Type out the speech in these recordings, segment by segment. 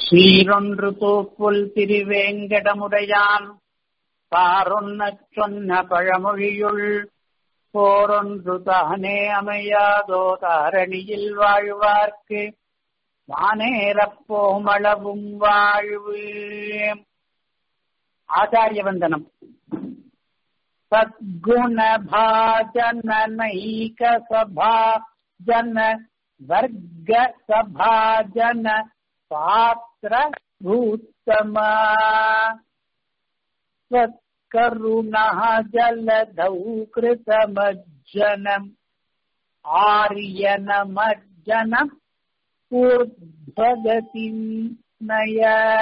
சீரொன்று தூப்புல் திருவேங்கடமுடையான் பாரொன்னச் சொன்ன பழமொழியுள் போரொன்று தானே அமையாதோ தாரணியில் வாழ்வார்க்கு வானேரப்போமளவும் வாழ்வு ஆச்சாரிய வந்தனம் சத்குணபாஜன நைக சபா ஜன வர்க்க சபாஜன பாத்திர பூத்தமா स्वत्करुणः जलधौ कृतमज्जनम् आर्यनमज्जनम् ऊर्ध्वगतिम् नय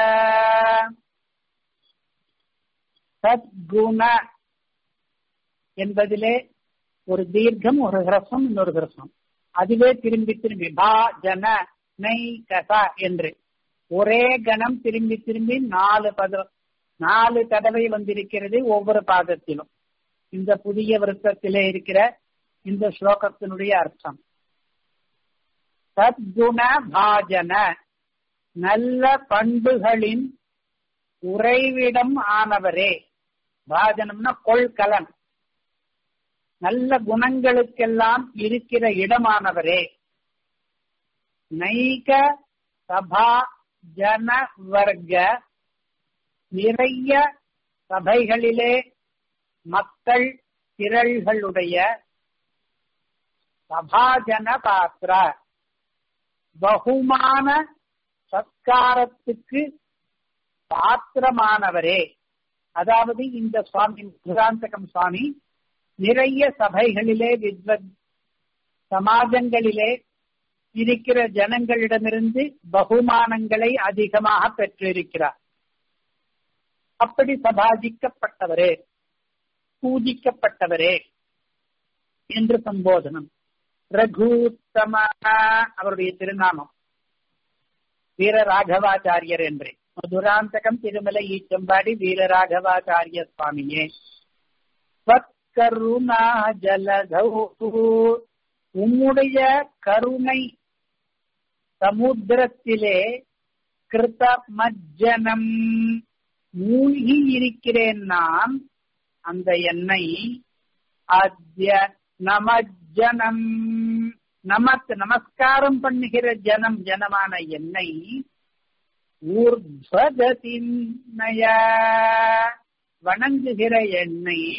சத்குண என்பதிலே ஒரு தீர்க்கம் ஒரு ஹிரசம் இன்னொரு ஹிரசம் அதுவே திரும்பி திரும்பி பா ஜன நை கசா என்று ஒரே கணம் திரும்பி திரும்பி நாலு பதம் நாலு தடவை வந்திருக்கிறது ஒவ்வொரு பாதத்திலும் இந்த புதிய விருத்தத்திலே இருக்கிற இந்த ஸ்லோகத்தினுடைய அர்த்தம் சத்குண பாஜன நல்ல பண்புகளின் உறைவிடம் ஆனவரே பாஜனம்னா கொள்கலன் நல்ல குணங்களுக்கெல்லாம் இருக்கிற இடமானவரே நைக சபா ஜன வர்க்க நிறைய சபைகளிலே மக்கள் திரள்களுடைய சபாஜன பாத்திர பகுமான சத்காரத்துக்கு பாத்திரமானவரே அதாவது இந்த சுவாமி புராந்தகம் சுவாமி நிறைய சபைகளிலே வித்வத் சமாஜங்களிலே இருக்கிற ஜனங்களிடமிருந்து பகுமானங்களை அதிகமாக பெற்றிருக்கிறார் அப்படி சபாஜிக்கப்பட்டவரே பூஜிக்கப்பட்டவரே என்று சம்போதனம் ரகுத்தம அவருடைய திருநாமம் வீரராகவாச்சாரியர் என்றே மதுராந்தகம் திருமலை ஈச்சம்பாடி வீரராகவாச்சாரிய சுவாமியே கருணா ஜலதௌ உம்முடைய கருணை சமுத்திரத்திலே கிருத மஜ்ஜனம் மூழ்கி இருக்கிறேன் நான் அந்த எண்ணெய் அத்ய நமஜனம் நமத் நமஸ்காரம் பண்ணுகிற ஜனம் ஜனமான எண்ணெய் ஊர்வகத்தின் வணங்குகிற எண்ணெய்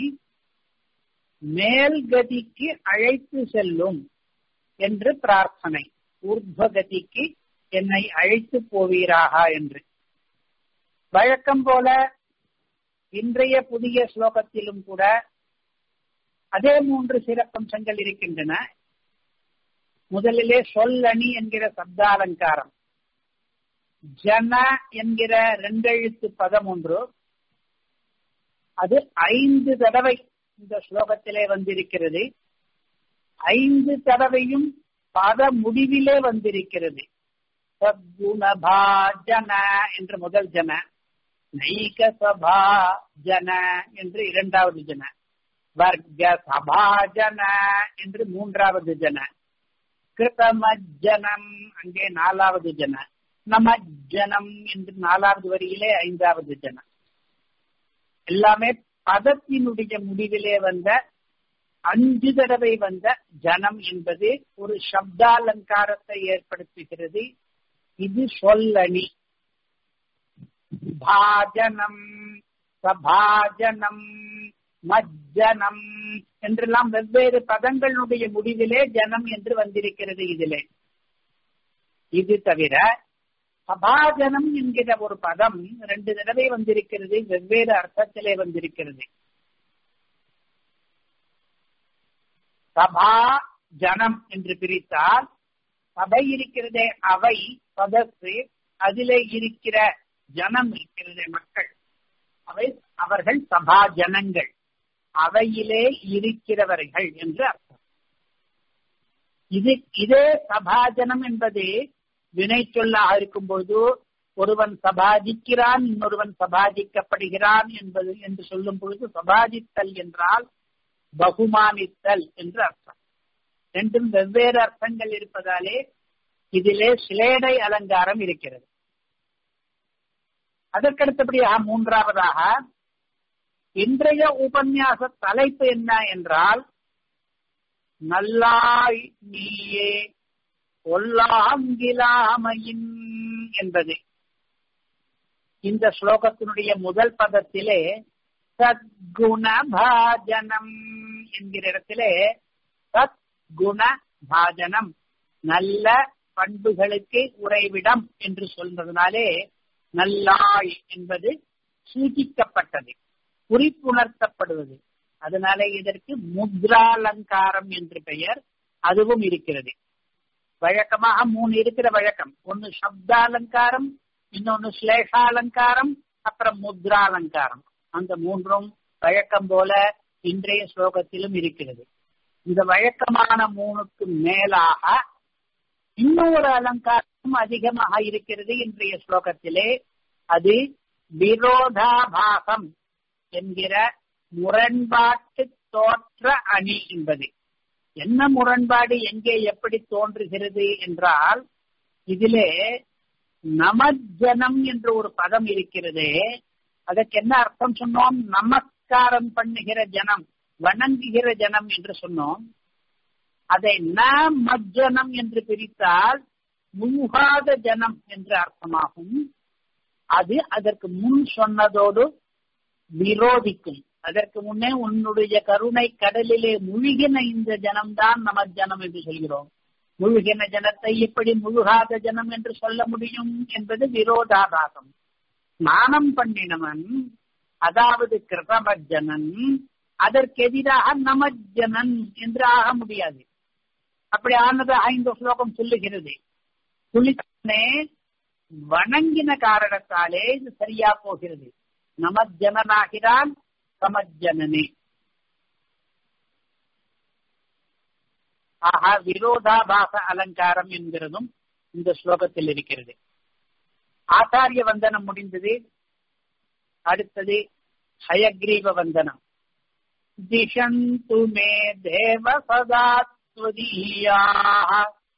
மேல்கதிக்கு அழைத்து செல்லும் என்று பிரார்த்தனை ஊர்வகதிக்கு என்னை அழைத்து போவீராக என்று வழக்கம் போல இன்றைய புதிய ஸ்லோகத்திலும் கூட அதே மூன்று சிறப்பம்சங்கள் இருக்கின்றன முதலிலே சொல்லணி என்கிற சப்தாலங்காரம் ஜன என்கிற ரெண்டெழுத்து பதம் ஒன்று அது ஐந்து தடவை இந்த ஸ்லோகத்திலே வந்திருக்கிறது ஐந்து தடவையும் பத முடிவிலே வந்திருக்கிறது சத்குணபாஜன என்று முதல் ஜன நைக சபா ஜன என்று இரண்டாவது ஜன வர்க்க சபாஜன என்று மூன்றாவது ஜன கிருதமஜனம் அங்கே நாலாவது ஜன நமஜனம் என்று நாலாவது வரியிலே ஐந்தாவது ஜன எல்லாமே பதத்தினுடைய முடிவிலே வந்த அஞ்சு தடவை வந்த ஜனம் என்பது ஒரு சப்தாலங்காரத்தை ஏற்படுத்துகிறது இது சொல்லணி பாஜனம் சபாஜனம் மஜ்ஜனம் என்றெல்லாம் வெவ்வேறு பதங்களுடைய முடிவிலே ஜனம் என்று வந்திருக்கிறது இதிலே இது தவிர சபாஜனம் என்கிற ஒரு பதம் ரெண்டு தடவை வந்திருக்கிறது வெவ்வேறு அர்த்தத்திலே வந்திருக்கிறது சபா ஜனம் என்று பிரித்தால் சபை இருக்கிறதே அவை பதத்து அதிலே இருக்கிற ஜனம் இருக்கிறதே மக்கள் அவை அவர்கள் சபா ஜனங்கள் அவையிலே இருக்கிறவர்கள் என்று அர்த்தம் இது இதே சபாஜனம் என்பது வினை சொல்லாக இருக்கும் பொழுது ஒருவன் சபாதிக்கிறான் இன்னொருவன் சபாதிக்கப்படுகிறான் என்பது என்று சொல்லும் பொழுது சபாதித்தல் என்றால் பகுமானித்தல் என்று அர்த்தம் ரெண்டும் வெவ்வேறு அர்த்தங்கள் இருப்பதாலே இதிலே சிலேடை அலங்காரம் இருக்கிறது அதற்கடுத்தபடியாக மூன்றாவதாக இன்றைய உபன்யாச தலைப்பு என்ன என்றால் நல்லாய் நீயே ஒல்லாங்கிலாமையின் என்பது இந்த ஸ்லோகத்தினுடைய முதல் பதத்திலே சத்குணபாஜனம் என்கிற இடத்திலே சத்குண பாஜனம் நல்ல பண்புகளுக்கு உறைவிடம் என்று சொல்றதுனாலே நல்லாய் என்பது சூಚಿக்கப்பட்டது குறிப்புணர்த்தப்படுவது அதனால இதற்கு முத்ராலங்காரம் என்று பெயர் அதுவும் இருக்கிறது வழக்கமாக மூணு இருக்கிற வழக்கம் ஒன்னு சப்தாலங்காரம் இன்னொன்னு ஸ்லேஷாலங்காரம் அப்புறம் முத்ராலங்காரம் அந்த மூன்றும் வழக்கம் போல இன்றைய ஸ்லோகத்திலும் இருக்கிறது இந்த வழக்கமான மூணுக்கு மேலாக இன்னொரு அலங்காரம் அதிகமாக இருக்கிறது இன்றைய ஸ்லோகத்திலே அது விரோதாபாசம் என்கிற முரண்பாட்டு தோற்ற அணி என்பது என்ன முரண்பாடு எங்கே எப்படி தோன்றுகிறது என்றால் இதிலே நமஜனம் என்ற ஒரு பதம் இருக்கிறது அதற்கு என்ன அர்த்தம் சொன்னோம் நமஸ்காரம் பண்ணுகிற ஜனம் வணங்குகிற ஜனம் என்று சொன்னோம் அதை ந மஜ்ஜனம் என்று பிரித்தால் முழுகாத ஜனம் என்று அர்த்தமாகும் அது அதற்கு முன் சொன்னதோடு விரோதிக்கும் அதற்கு முன்னே உன்னுடைய கருணை கடலிலே முழுகின இந்த ஜனம்தான் நம ஜனம் என்று சொல்கிறோம் முழுகின ஜனத்தை எப்படி முழுகாத ஜனம் என்று சொல்ல முடியும் என்பது விரோதாபாசம் ஸ்நானம் பண்ணினவன் அதாவது கிருதமஜனன் அதற்கு எதிராக நமஜனன் என்று ஆக முடியாது அப்படி ஆனது ஐந்து ஸ்லோகம் சொல்லுகிறது குளித்தனே வணங்கின காரணத்தாலே இது சரியா போகிறது நமஜனனாகிறான் சமஜனனே ஆக விரோதாபாச அலங்காரம் என்கிறதும் இந்த ஸ்லோகத்தில் இருக்கிறது ஆச்சாரிய வந்தனம் முடிந்தது அடுத்தது ஹயக்ரீவ வந்தனம் திஷந்து மே தேவ சதா त्वदीयाः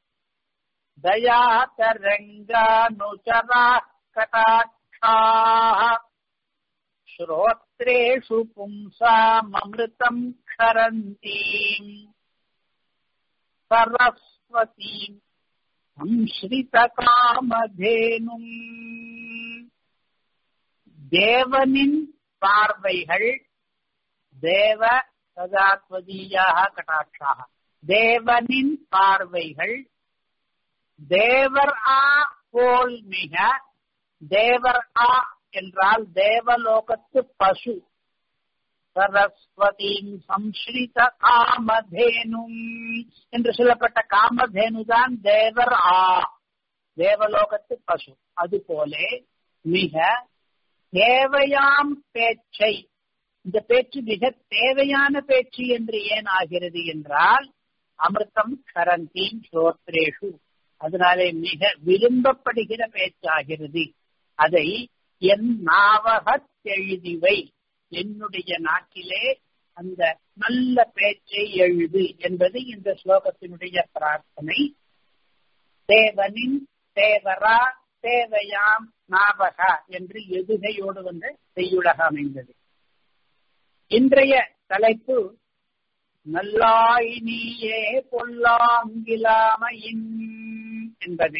दयातरङ्गानुचराः कटाक्षाः श्रोत्रेषु पुंसाममृतम् क्षरन्तीम् सरस्वतीम् संश्ரிதகாமதேனும் தேவனின் பார்வைகள் தேவ சதாத்வதீயாக கட்டாட்சாக தேவனின் பார்வைகள் தேவர் ஆ போல் மிக தேவர் ஆ என்றால் தேவலோகத்து பசு சரஸ்வதியின் சம்ஸ்ரித காமதேனும் என்று சொல்லப்பட்ட காமதேனு தான் தேவர் ஆ தேவலோகத்து பசு அதுபோலே மிக தேவையாம் பேச்சை இந்த பேச்சு மிக தேவையான பேச்சு என்று ஏன் ஆகிறது என்றால் அமிர்தம் கரந்தீன் ஸ்ரோத்ரேஷு அதனாலே மிக விரும்பப்படுகிற பேச்சாகிறது அதை என் நாவகத் எழுதிவை என்னுடைய நாட்டிலே அந்த நல்ல பேச்சை எழுது என்பது இந்த ஸ்லோகத்தினுடைய பிரார்த்தனை தேவனின் தேவரா தேவையாம் நாவகா என்று எதுகையோடு வந்து செய்யுலக அமைந்தது இன்றைய தலைப்பு நல்லாய் நீயே பொல்லாங்கிலாமையின் என்பது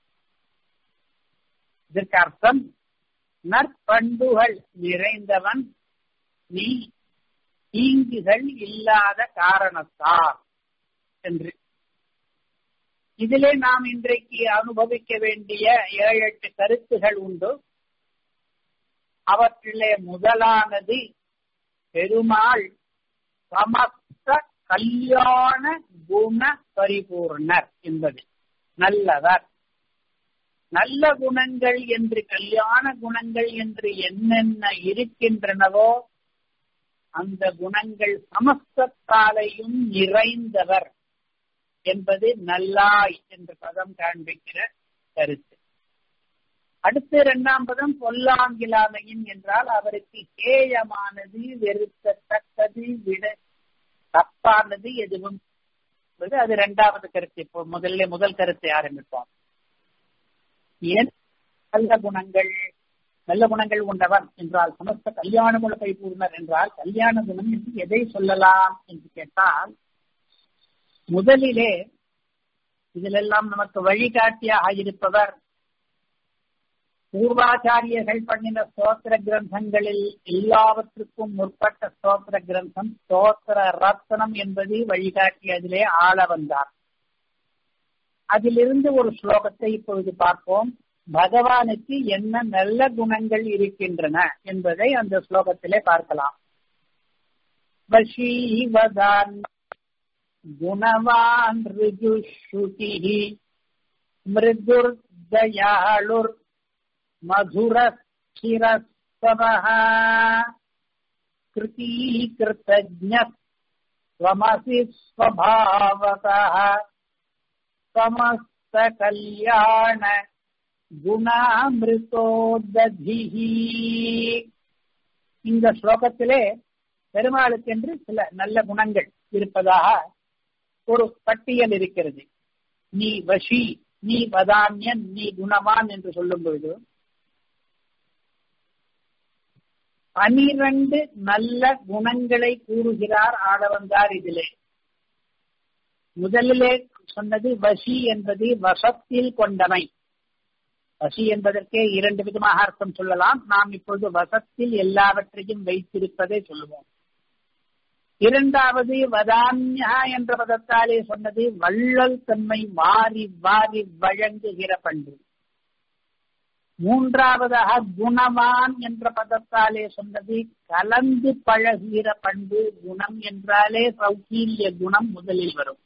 இதற்கு அர்த்தம் நற்பண்புகள் நிறைந்தவன் நீ தீங்குகள் இல்லாத காரணத்தால் என்று இதிலே நாம் இன்றைக்கு அனுபவிக்க வேண்டிய ஏழு எட்டு கருத்துகள் உண்டு அவற்றிலே முதலானது பெருமாள் சமஸ்த கல்யாண குண பரிபூர்ணர் என்பது நல்லவர் நல்ல குணங்கள் என்று கல்யாண குணங்கள் என்று என்னென்ன இருக்கின்றனவோ அந்த குணங்கள் சமஸ்தத்தாலையும் நிறைந்தவர் என்பது நல்லாய் என்ற பதம் காண்பிக்கிற கருத்து அடுத்து இரண்டாம் பதம் பொல்லாங்கிலாமையின் என்றால் அவருக்கு கேயமானது வெறுக்கத்தக்கது விட தப்பானது எதுவும் அது இரண்டாவது கருத்து இப்போ முதல்ல முதல் கருத்தை ஆரம்பிப்போம் ஏன் நல்ல குணங்கள் நல்ல குணங்கள் கொண்டவர் என்றால் சமஸ்த கல்யாண குண பரிபூர்ணர் என்றால் கல்யாண குணம் என்று எதை சொல்லலாம் என்று கேட்டால் முதலிலே இதிலெல்லாம் நமக்கு வழிகாட்டியாக இருப்பவர் பூர்வாச்சாரியர்கள் பண்ணின ஸ்தோத்திர கிரந்தங்களில் எல்லாவற்றுக்கும் முற்பட்ட ஸ்தோத்திர கிரந்தம் ஸ்தோத்திர ரத்னம் என்பது வழிகாட்டி அதிலே ஆள வந்தார் அதிலிருந்து ஒரு ஸ்லோகத்தை இப்பொழுது பார்ப்போம் பகவானுக்கு என்ன நல்ல குணங்கள் இருக்கின்றன என்பதை அந்த ஸ்லோகத்திலே பார்க்கலாம் வசீவதான் குணவான் ரிஜுஷுதி மிருதுர்தயாளுர் मधुरक्षिरस्तवः कृतीकृतज्ञस्त्वमसि स्वभावतः समस्तकल्याण குணாமிருதோததிஹ இந்த ஸ்லோகத்திலே பெருமாளுக்கென்று சில நல்ல குணங்கள் இருப்பதாக ஒரு பட்டியல் இருக்கிறது நீ வஷி நீ வதான்யன் நீ குணவான் என்று சொல்லும் பொழுது பனிரண்டு நல்ல குணங்களை கூறுகிறார் ஆடவந்தார் இதிலே முதலிலே சொன்னது வசி என்பது வசத்தில் கொண்டமை வசி என்பதற்கே இரண்டு விதமாக அர்த்தம் சொல்லலாம் நாம் இப்பொழுது வசத்தில் எல்லாவற்றையும் வைத்திருப்பதை சொல்லுவோம் இரண்டாவது வதான்யா என்ற பதத்தாலே சொன்னது வள்ளல் தன்மை வாரி வாரி வழங்குகிற பண்பு மூன்றாவதாக குணவான் என்ற பதத்தாலே சொன்னது கலந்து பழகுகிற பண்பு குணம் என்றாலே சௌகீல்ய குணம் முதலில் வரும்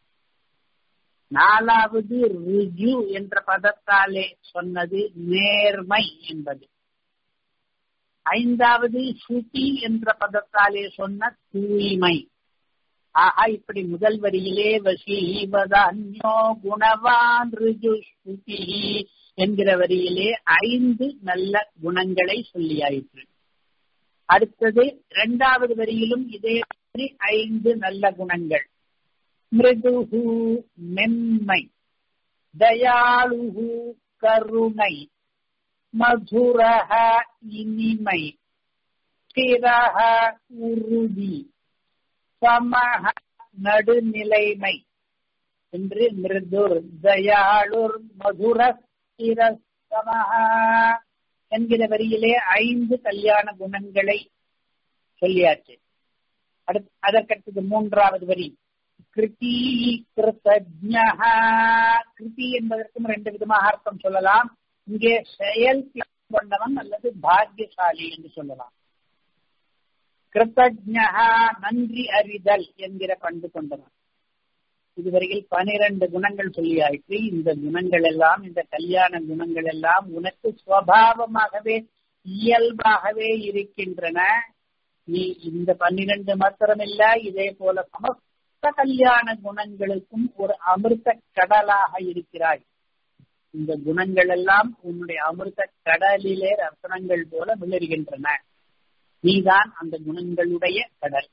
நாலாவது ருஜு என்ற பதத்தாலே சொன்னது நேர்மை என்பது ஐந்தாவது சுதி என்ற பதத்தாலே சொன்ன தூய்மை ஆஹா இப்படி முதல் வரியிலே வசீவதன்யோ குணவான் ருஜு ஸ்ருதி என்கிற வரியிலே ஐந்து நல்ல குணங்களை சொல்லியாயிற்று அடுத்தது இரண்டாவது வரியிலும் இதே மாதிரி ஐந்து நல்ல குணங்கள் மிருதுகு மென்மை தயாளுகு கருணை மதுரக இனிமை ஸ்திரக உறுதி சமக நடுநிலைமை என்று மிருதுர் தயாளுர் மதுர ஸ்திரசமக என்கிற வரியிலே ஐந்து கல்யாண குணங்களை சொல்லியாச்சு அடுத்து அதற்கடுத்தது மூன்றாவது வரி கிருதி கிருத்தஜ்ஞः கிருதி என்பதற்கும் ரெண்டு விதமாக அர்த்தம் சொல்லலாம் இங்கே செயல் கொண்டவன் அல்லது பாக்கியசாலி என்று சொல்லலாம் கிருத்தஜ்ஞः நன்றி அறிதல் என்கிற பண்பு கொண்டவன் இதுவரையில் பனிரெண்டு குணங்கள் சொல்லியாயிற்று இந்த குணங்கள் எல்லாம் இந்த கல்யாண குணங்கள் எல்லாம் உனக்கு சுவாவமாகவே இயல்பாகவே இருக்கின்றன நீ இந்த பன்னிரண்டு மாத்திரமில்ல இதே போல சமஸ்த கல்யாண குணங்களுக்கும் ஒரு அமிர்த கடலாக இருக்கிறாய் இந்த குணங்கள் எல்லாம் உன்னுடைய அமிர்த கடலிலே ரத்தனங்கள் போல விளர்கின்றன நீதான் அந்த குணங்களுடைய கடல்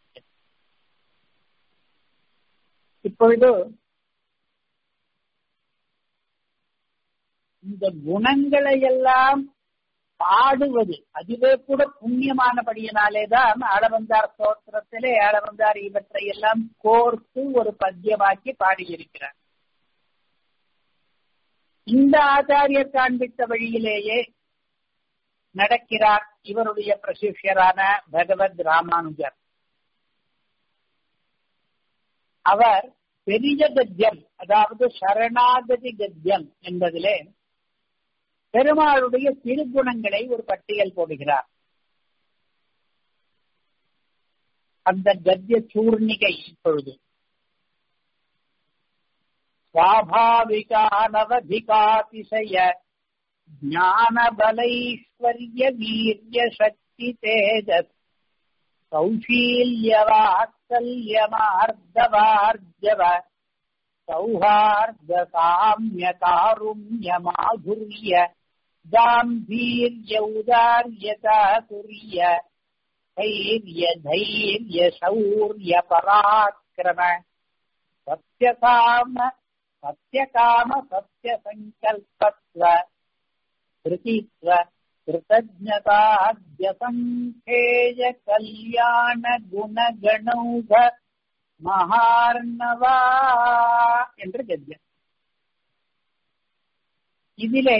இப்பொழுது இந்த குணங்களை எல்லாம் பாடுவது அதுவே கூட புண்ணியமானபடியினாலேதான் ஆளவந்தார் ஸ்தோத்திரத்திலே ஆளவந்தார் இவற்றை எல்லாம் கோர்த்து ஒரு பத்தியமாக்கி பாடியிருக்கிறார் இந்த ஆச்சாரியர் காண்பித்த வழியிலேயே நடக்கிறார் இவருடைய பிரசிஷ்யரான பகவத் ராமானுஜர் அவர் பெரிய கத்தியம் அதாவது சரணாகதி கத்தியம் என்பதிலே பெருமாளுடைய திருக்குணங்களை ஒரு பட்டியல் போடுகிறார் அந்த கத்திய சூர்ணிகை இப்பொழுது स्वाभाविकानवधिकातिशय ज्ञानबलैश्वर्य वीर्यशक्ति तेजस् सौशील्यवात्सल्यमार्दवार्जव सौहार्दकाम्यकारुण्यमाधुर्य गाम्भीर्यौदार्यचातुर्य धैर्य धैर्य शौर्य पराक्रम सत्यकाम सत्यकाम सत्यसङ्कल्पत्व कृतित्व கிருதஜதாத்யசங்கேய கல்யாண குணகணௌக மகார்ணவா என்று கத்தியம் இதிலே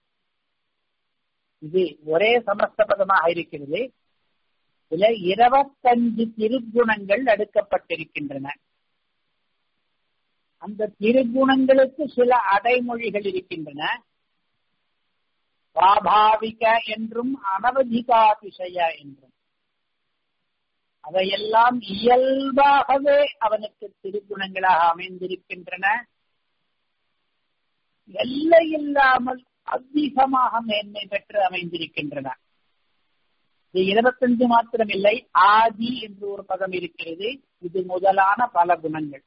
இது ஒரே சமஸ்த பதமாக இருக்கிறது இதுல இருபத்தஞ்சு திருக்குணங்கள் அடுக்கப்பட்டிருக்கின்றன அந்த திருக்குணங்களுக்கு சில அடைமொழிகள் இருக்கின்றன சுவாபாவிக என்றும் அனவதிகாதிசய என்றும் அவையெல்லாம் இயல்பாகவே அவனுக்கு திருக்குணங்களாக அமைந்திருக்கின்றன எல்லையில்லாமல் அதிகமாக மேன்மை பெற்று அமைந்திருக்கின்றன இது இருபத்தஞ்சு மாத்திரமில்லை ஆதி என்று ஒரு பதம் இருக்கிறது இது முதலான பல குணங்கள்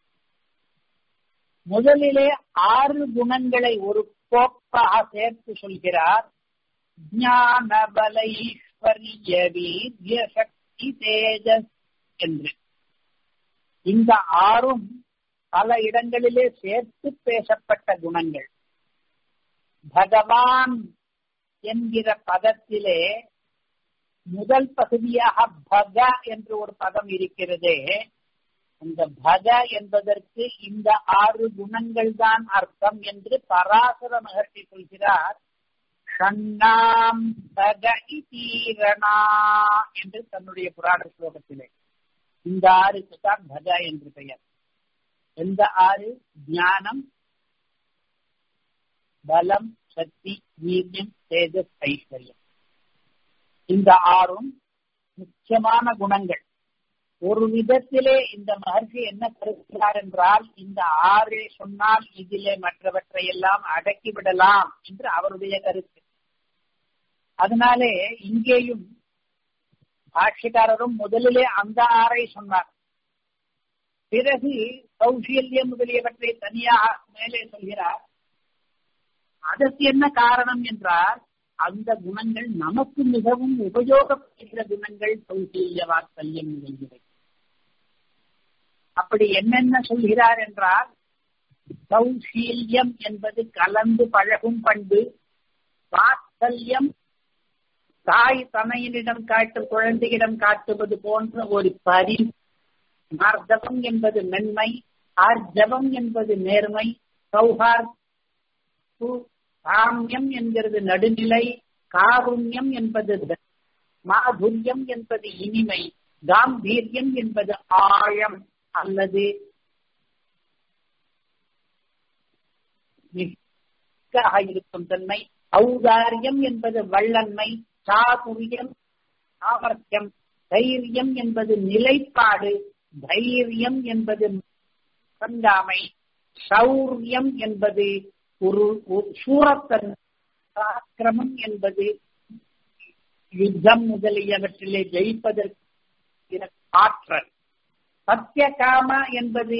முதலிலே ஆறு குணங்களை ஒரு கோப்பாக சேர்த்து சொல்கிறார் ஞான பல ஈஸ்வரிய வீரிய சக்தி தேஜஸ் என்று இந்த ஆறும் பல இடங்களிலே சேர்த்து பேசப்பட்ட குணங்கள் பகவான் என்கிற பதத்திலே முதல் பகுதியாக பக என்று ஒரு பதம் இருக்கிறதே அந்த பக என்பதற்கு இந்த ஆறு குணங்கள் தான் அர்த்தம் என்று பராசர மகர்ஷி சொல்கிறார் ஷண்ணாம் பக தீரணா என்று தன்னுடைய புராண ஸ்லோகத்திலே இந்த ஆறுக்கு தான் பக என்று பெயர் எந்த ஆறு ஞானம் பலம் சக்தி வீரியம் தேஜஸ் ஐஸ்வர்யம் இந்த ஆறும் முக்கியமான குணங்கள் ஒரு விதத்திலே இந்த மகர்ஷி என்ன கருதுகிறார் என்றால் இந்த ஆறு சொன்னால் இதிலே மற்றவற்றை எல்லாம் அடக்கிவிடலாம் என்று அவருடைய கருத்து அதனாலே இங்கேயும் பாஷ்யக்காரரும் முதலிலே அந்த ஆறை சொன்னார் பிறகு கௌசல்யம் முதலியவற்றை தனியாக மேலே சொல்கிறார் அதற்கு என்ன காரணம் என்றால் அந்த குணங்கள் நமக்கு மிகவும் உபயோகப்படுகிற குணங்கள் கௌசல்ய வாத்சல்யம் முதலியவை அப்படி என்னென்ன சொல்கிறார் என்றால் கௌசீல்யம் என்பது கலந்து பழகும் பண்பு வாத்சல்யம் தாய் தனையனிடம் காட்டு குழந்தையிடம் காட்டுவது போன்ற ஒரு பரி மார்த்தவம் என்பது மென்மை ஆர்ஜவம் என்பது நேர்மை சௌஹார் சாமியம் என்கிறது நடுநிலை காருண்யம் என்பது மாதுரியம் என்பது இனிமை காம்பீரியம் என்பது ஆழம் அல்லது இருக்கும் தன்மை ஔதாரியம் என்பது வள்ளன்மை சாதுரியம் சாமர்த்தியம் தைரியம் என்பது நிலைப்பாடு தைரியம் என்பது கண்டாமை சௌரியம் என்பது ஒரு சூரத்தன் ஆக்கிரமம் என்பது யுத்தம் முதலியவற்றிலே ஜெயிப்பதற்கு ஆற்றல் சத்திய காம என்பது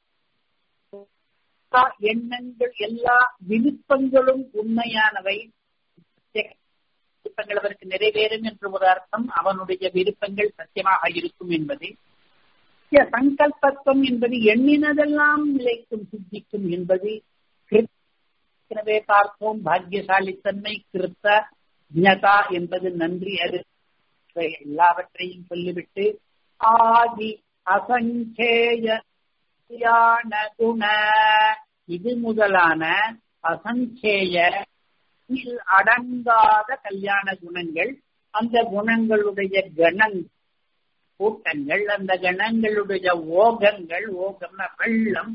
எண்ணங்கள் எல்லா விருப்பங்களும் உண்மையானவை விருப்பங்கள் அவருக்கு நிறைவேறும் என்று ஒரு அர்த்தம் அவனுடைய விருப்பங்கள் சத்தியமாக இருக்கும் என்பது சங்கல்பத்துவம் என்பது எண்ணினதெல்லாம் நிலைக்கும் சித்திக்கும் என்பது ஏற்கனவே பார்த்தோம் பாக்கியசாலித்தன்மை கிருத்த ஜனதா என்பது நன்றி அது எல்லாவற்றையும் சொல்லிவிட்டு ஆதி அசங்கேய குண இது முதலான அசங்கேய அடங்காத கல்யாண குணங்கள் அந்த குணங்களுடைய கணங் கூட்டங்கள் அந்த கணங்களுடைய ஓகங்கள் ஓகம்னா வெள்ளம்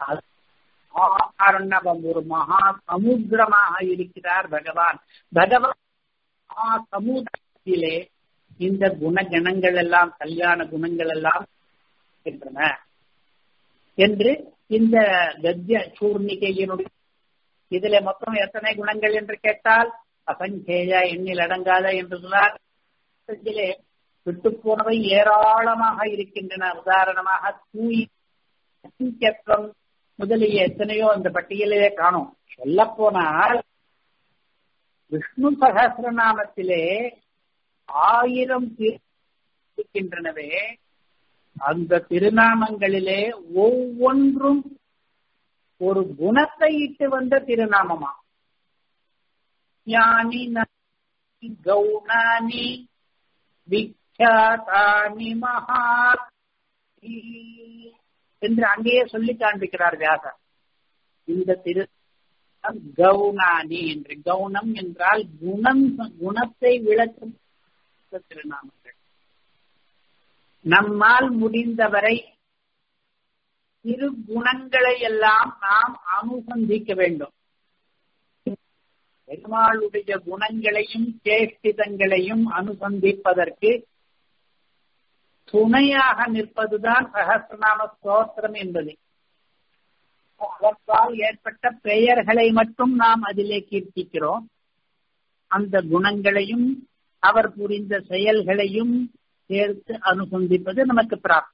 ஆரணவம் ஒரு மகா சமுத்திரமாக இருக்கிறார் பகவான் பகவான் மகா சமுத்திரத்திலே இந்த குணகணங்கள் எல்லாம் கல்யாண குணங்கள் எல்லாம் இருக்கின்றன என்று இந்த கத்திய சூர்ணிகையினுடைய இதுல மொத்தம் எத்தனை குணங்கள் என்று கேட்டால் அசங்கேய எண்ணில் அடங்காத என்று சொன்னார் இதிலே விட்டு போனவை ஏராளமாக இருக்கின்றன உதாரணமாக தூய் முதலிய எத்தனையோ அந்த பட்டியலிலே காணும் சொல்ல போனால் விஷ்ணு சகசிரநாமத்திலே ஆயிரம் இருக்கின்றனவே அந்த திருநாமங்களிலே ஒவ்வொன்றும் ஒரு குணத்தை இட்டு வந்த திருநாமமா ஞானி கௌணானி விக்யாதானி மகா என்று அங்கேயே சொல்லி காண்பிக்கிறார் வியாசர் இந்த திரு கவுனானி என்று கவுனம் என்றால் குணம் குணத்தை விளக்கும் திருநாமங்கள் நம்மால் முடிந்தவரை திரு குணங்களை எல்லாம் நாம் அனுசந்திக்க வேண்டும் பெருமாளுடைய குணங்களையும் சேஷ்டிதங்களையும் அனுசந்திப்பதற்கு துணையாக நிற்பதுதான் சகசிரநாம ஸ்தோத்திரம் என்பது அவற்றால் ஏற்பட்ட பெயர்களை மட்டும் நாம் அதிலே கீர்த்திக்கிறோம் அந்த குணங்களையும் அவர் புரிந்த செயல்களையும் சேர்த்து அனுசந்திப்பது நமக்கு பிராப்தம்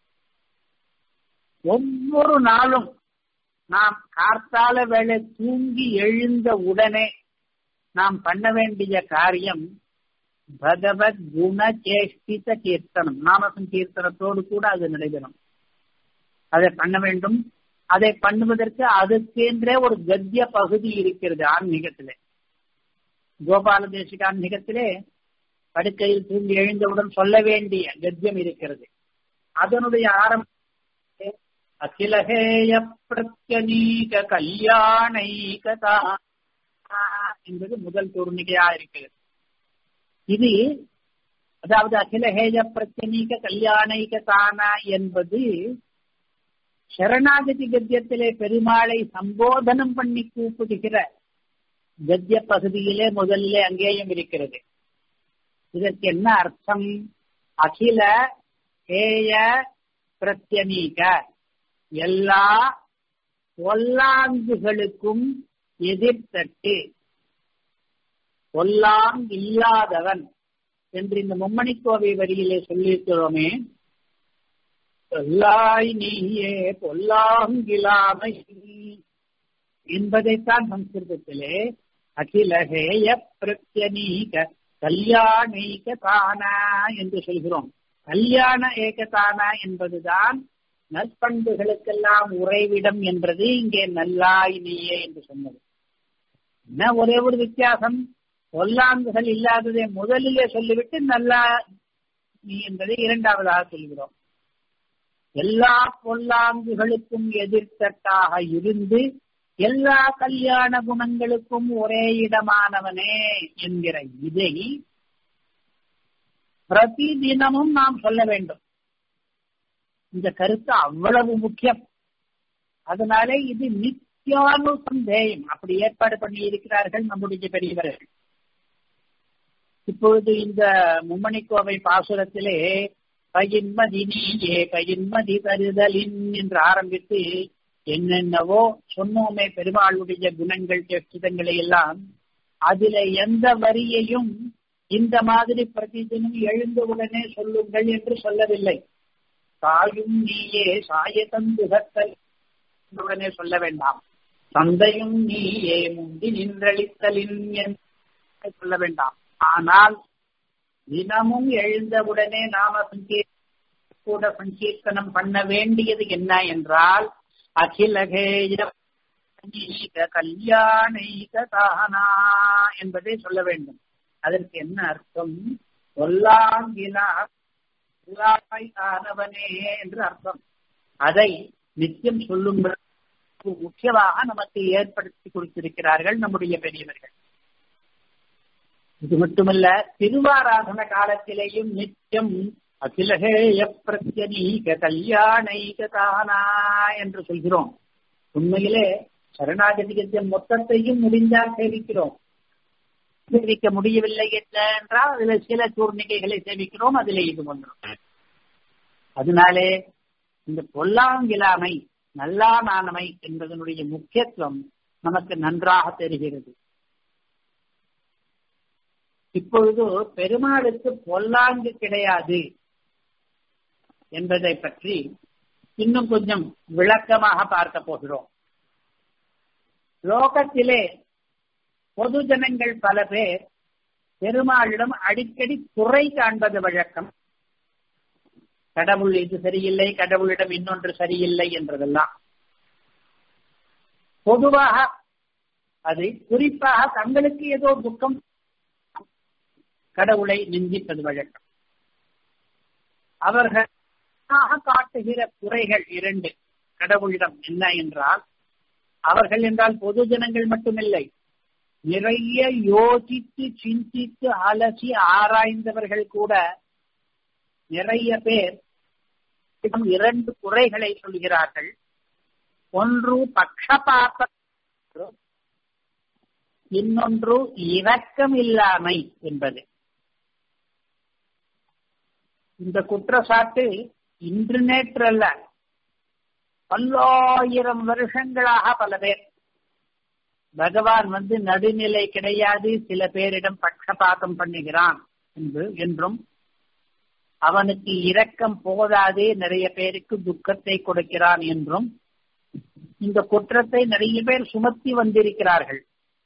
ஒவ்வொரு நாளும் நாம் கார்த்தால வேலை தூங்கி எழுந்த உடனே நாம் பண்ண வேண்டிய காரியம் பகவத் குண சேஷ்டித கீர்த்தனம் நாம சங்கீர்த்தனத்தோடு கூட அது நடைபெறும் அதை பண்ண வேண்டும் அதை பண்ணுவதற்கு அதுக்கென்றே ஒரு கத்திய பகுதி இருக்கிறது ஆன்மீகத்திலே கோபால தேசிக ஆன்மீகத்திலே படுக்கையில் தூங்கி எழுந்தவுடன் சொல்ல வேண்டிய கத்தியம் இருக்கிறது அதனுடைய ஆரம்ப அகிலகேய பிரத்யநீக கல்யாணைகதா என்பது முதல் தூர்ணிகையா இருக்கிறது இது அதாவது அகிலஹேய பிரத்யநீக கல்யாணைக தானா என்பது சரணாகதி கத்தியத்திலே பெருமாளை சம்போதனம் பண்ணி கூப்பிடுகிற கத்திய பகுதியிலே முதலிலே அங்கேயும் இருக்கிறது இதற்கு என்ன அர்த்தம் அகில ஹேய பிரத்யநீக எல்லா பொல்லாங்குகளுக்கும் எதிர்த்தட்டு பொல்லாம் இல்லாதவன் என்று இந்த மும்மணிக்கோவை வரியிலே சொல்லியிருக்கிறோமே பொல்லாய் நீயே பொல்லாங்கிலாமை என்பதைத்தான் சம்ஸ்கிருதத்திலே அகிலகேய பிரத்யநீக கல்யாண ஏகதானா என்று சொல்கிறோம் கல்யாண ஏகதானா என்பதுதான் நற்பண்புகளுக்கெல்லாம் உறைவிடம் என்றது இங்கே நல்லாய் நீயே என்று சொன்னது என்ன ஒரே ஒரு வித்தியாசம் பொல்லாங்குகள் இல்லாததை முதலிலே சொல்லிவிட்டு நல்லா நீ என்பதை இரண்டாவதாக சொல்கிறோம் எல்லா பொல்லாங்குகளுக்கும் எதிர்த்தட்டாக இருந்து எல்லா கல்யாண குணங்களுக்கும் ஒரே இடமானவனே என்கிற இதை பிரதி தினமும் நாம் சொல்ல வேண்டும் இந்த கருத்து அவ்வளவு முக்கியம் அதனால இது நித்தியானுசந்தேயம் அப்படி ஏற்பாடு பண்ணி இருக்கிறார்கள் நம்முடைய பெரியவர்கள் இப்பொழுது இந்த மும்மணிக்கோவை பாசுரத்திலே பயின்மதி நீயே பயின்மதி தருதலின் என்று ஆரம்பித்து என்னென்னவோ சொன்னோமே பெருமாளுடைய குணங்கள் சேஷ்டிதங்களை எல்லாம் அதுல எந்த வரியையும் இந்த மாதிரி பிரதிதினம் எழுந்தவுடனே சொல்லுங்கள் என்று சொல்லவில்லை தாயும் நீயே சாய தந்துகத்தல் உடனே சொல்ல வேண்டாம் தந்தையும் நீயே முந்தி நின்றளித்தலின் என்று சொல்ல வேண்டாம் ஆனால் தினமும் எழுந்தவுடனே நாம கூட சங்கீர்த்தனம் பண்ண வேண்டியது என்ன என்றால் அகிலகேய கல்யாணைக தானா என்பதை சொல்ல வேண்டும் அதற்கு என்ன அர்த்தம் சொல்லாங்கிலா ஆனவனே என்று அர்த்தம் அதை நித்தியம் சொல்லும் முக்கியமாக நமக்கு ஏற்படுத்தி கொடுத்திருக்கிறார்கள் நம்முடைய பெரியவர்கள் இது மட்டுமல்ல திருவாராதன காலத்திலேயும் நித்தியம் அகிலகேய பிரத்யநீக கல்யாணைக தானா என்று சொல்கிறோம் உண்மையிலே சரணாகதிகத்தின் மொத்தத்தையும் முடிந்தால் சேவிக்கிறோம் சேவிக்க முடியவில்லை என்றால் அதுல சில சூர்ணிகைகளை சேவிக்கிறோம் அதிலே இது ஒன்றும் அதனாலே இந்த பொல்லாங்கிலாமை நல்லானானமை என்பதனுடைய முக்கியத்துவம் நமக்கு நன்றாக தெரிகிறது இப்பொழுது பெருமாளுக்கு பொல்லாங்கு கிடையாது என்பதை பற்றி இன்னும் கொஞ்சம் விளக்கமாக பார்க்க போகிறோம் லோகத்திலே பொது ஜனங்கள் பல பேர் பெருமாளிடம் அடிக்கடி குறை காண்பது வழக்கம் கடவுள் இது சரியில்லை கடவுளிடம் இன்னொன்று சரியில்லை என்றதெல்லாம் பொதுவாக அது குறிப்பாக தங்களுக்கு ஏதோ துக்கம் கடவுளை நிந்திப்பது வழக்கம் அவர்கள் காட்டுகிற குறைகள் இரண்டு கடவுளிடம் என்ன என்றால் அவர்கள் என்றால் பொது ஜனங்கள் மட்டுமில்லை நிறைய யோசித்து சிந்தித்து அலசி ஆராய்ந்தவர்கள் கூட நிறைய பேர் இரண்டு குறைகளை சொல்கிறார்கள் ஒன்று பக்ஷபாத்த இன்னொன்று இரக்கம் இல்லாமை என்பது இந்த குற்றச்சாட்டு இன்று நேற்று அல்ல பல்லாயிரம் வருஷங்களாக பல பேர் பகவான் வந்து நடுநிலை கிடையாது சில பேரிடம் பட்சபாதம் பண்ணுகிறான் என்று என்றும் அவனுக்கு இரக்கம் போதாது நிறைய பேருக்கு துக்கத்தை கொடுக்கிறான் என்றும் இந்த குற்றத்தை நிறைய பேர் சுமத்தி வந்திருக்கிறார்கள்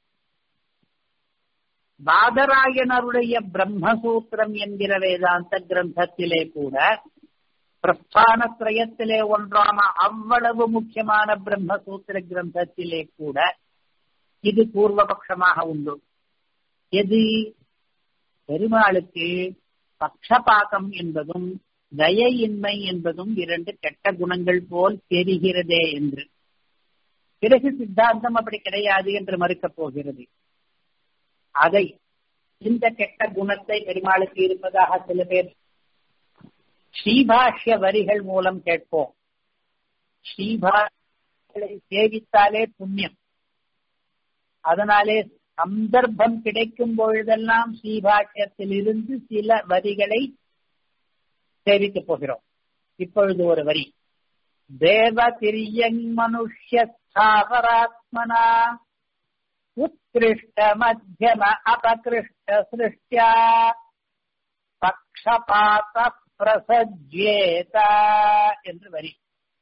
பாதராயணருடைய பிரம்மசூத்திரம் என்கிற வேதாந்த கிரந்தத்திலே கூட பிரஸ்தான திரயத்திலே ஒன்றான அவ்வளவு முக்கியமான பிரம்மசூத்திர கிரந்தத்திலே கூட இது பூர்வபக்ஷமாக உண்டு எது பெருமாளுக்கு பக்ஷபாதம் என்பதும் தயையின்மை என்பதும் இரண்டு கெட்ட குணங்கள் போல் தெரிகிறதே என்று பிறகு சித்தாந்தம் அப்படி கிடையாது என்று மறுக்கப் போகிறது அதை இந்த கெட்ட குணத்தை பெருமாளுக்கு இருப்பதாக சில பேர் ஸ்ரீபாஷ்ய வரிகள் மூலம் கேட்போம் ஸ்ரீபாஷ்களை சேவித்தாலே புண்ணியம் அதனாலே சந்தர்ப்பம் கிடைக்கும் பொழுதெல்லாம் ஸ்ரீபாஷ்யத்தில் இருந்து சில வரிகளை சேவிக்கப் போகிறோம் இப்பொழுது ஒரு வரி தேவ திரியங் மனுஷ்ய ஸ்தாவராத்மனா உத்கிருஷ்ட மத்தியம அபகிருஷ்ட சிருஷ்டியா பக்ஷபாத பிரசஜேத என்று வரி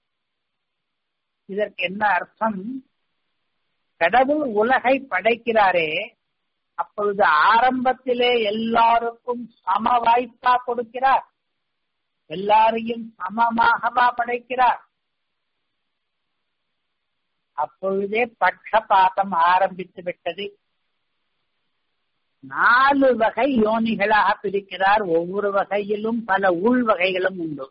இதற்கு என்ன அர்த்தம் கடவுள் உலகை படைக்கிறாரே அப்பொழுது ஆரம்பத்திலே எல்லாருக்கும் சம வாய்ப்பா கொடுக்கிறார் எல்லாரையும் சமமாகவா படைக்கிறார் அப்பொழுதே பட்சபாதம் ஆரம்பித்து விட்டது நாலு வகை யோனிகளாக பிரிக்கிறார் ஒவ்வொரு வகையிலும் பல உள் வகைகளும் உண்டு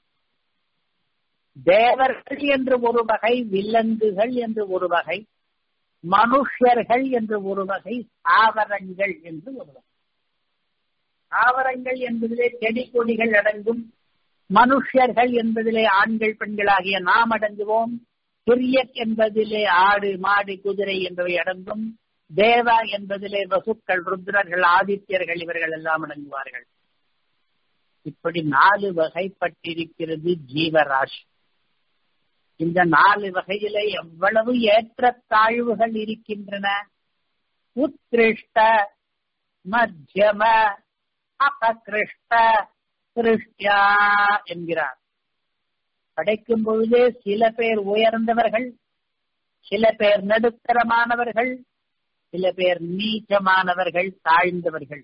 தேவர்கள் என்று ஒரு வகை விலங்குகள் என்று ஒரு வகை மனுஷர்கள் என்று ஒரு வகை தாவரங்கள் என்று ஒரு வகை தாவரங்கள் என்பதிலே செடி கொடிகள் அடங்கும் மனுஷர்கள் என்பதிலே ஆண்கள் பெண்களாகிய நாம் அடங்குவோம் கிரியக் என்பதிலே ஆடு மாடு குதிரை என்பவை அடங்கும் தேவா என்பதிலே வசுக்கள் ருத்ரர்கள் ஆதித்யர்கள் இவர்கள் எல்லாம் அடங்குவார்கள் இப்படி நாலு வகைப்பட்டிருக்கிறது ஜீவராசி இந்த நாலு வகையிலே எவ்வளவு ஏற்ற தாழ்வுகள் இருக்கின்றன உத்கிருஷ்ட மத்தியம அபகிருஷ்ட சிருஷ்டியா என்கிறார் படைக்கும் பொழுதே சில பேர் உயர்ந்தவர்கள் சில பேர் நடுத்தரமானவர்கள் சில பேர் நீச்சமானவர்கள் தாழ்ந்தவர்கள்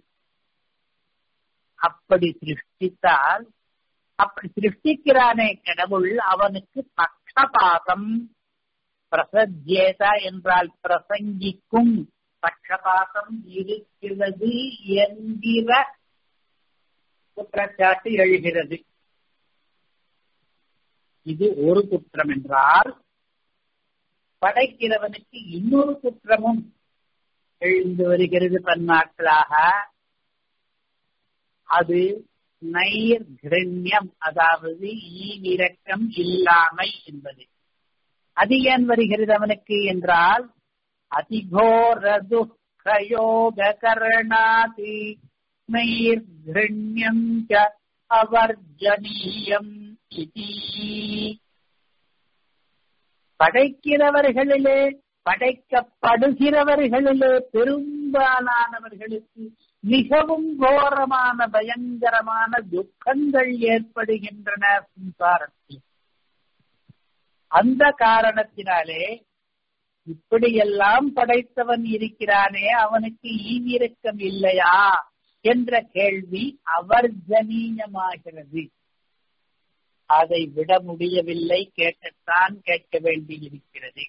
அப்படி சிருஷ்டித்தால் அப்படி சிருஷ்டிக்கிறானே கடவுள் அவனுக்கு பக்ஷபாதம் பிரசஜேதா என்றால் பிரசங்கிக்கும் பட்சபாதம் இருக்கிறது என்கிற குற்றச்சாட்டு எழுகிறது இது ஒரு குற்றம் என்றால் படைக்கிறவனுக்கு இன்னொரு குற்றமும் எழுந்து வருகிறது பன்னாட்களாக அது நைர்கிரண்யம் அதாவது ஈவிரக்கம் இல்லாமை என்பது அது ஏன் வருகிறது அவனுக்கு என்றால் அதிகோர துக்கயோக கரணாதி நைர்கிரண்யம் அவர்ஜனீயம் படைக்கிறவர்களிலே படைக்கப்படுகிறவர்களிலே பெரும்பாலானவர்களுக்கு மிகவும் கோரமான பயங்கரமான துக்கங்கள் ஏற்படுகின்றன சம்சாரத்தில் அந்த காரணத்தினாலே இப்படியெல்லாம் படைத்தவன் இருக்கிறானே அவனுக்கு ஈவிரக்கம் இல்லையா என்ற கேள்வி அவர்ஜனீயமாகிறது அதை விட முடியவில்லை கேட்கத்தான் கேட்க வேண்டியிருக்கிறது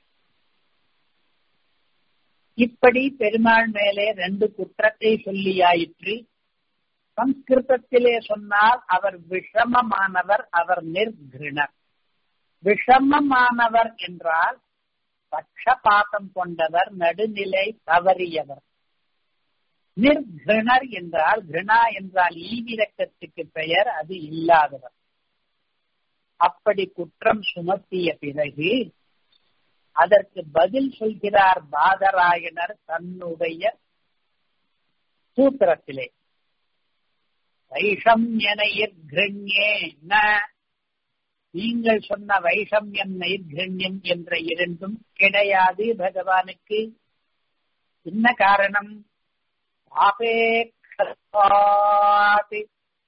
இப்படி பெருமாள் மேலே ரெண்டு குற்றத்தை சொல்லியாயிற்று சம்ஸ்கிருதத்திலே சொன்னால் அவர் விஷமமானவர் அவர் நிர்கிருணர் விஷமமானவர் என்றால் பட்சபாதம் கொண்டவர் நடுநிலை தவறியவர் நிர்கிருணர் என்றால் கிருணா என்றால் ஈவிரக்கத்துக்கு பெயர் அது இல்லாதவர் அப்படி குற்றம் சுமத்திய பிறகு அதற்கு பதில் சொல்கிறார் பாதராயணர் தன்னுடைய சூத்திரத்திலே வைஷம்ய நைர்கிருண்யே ந நீங்கள் சொன்ன வைஷம்யம் நைர்கிருண்யம் என்ற இரண்டும் கிடையாது பகவானுக்கு என்ன காரணம் ஆபேக்ஷாத்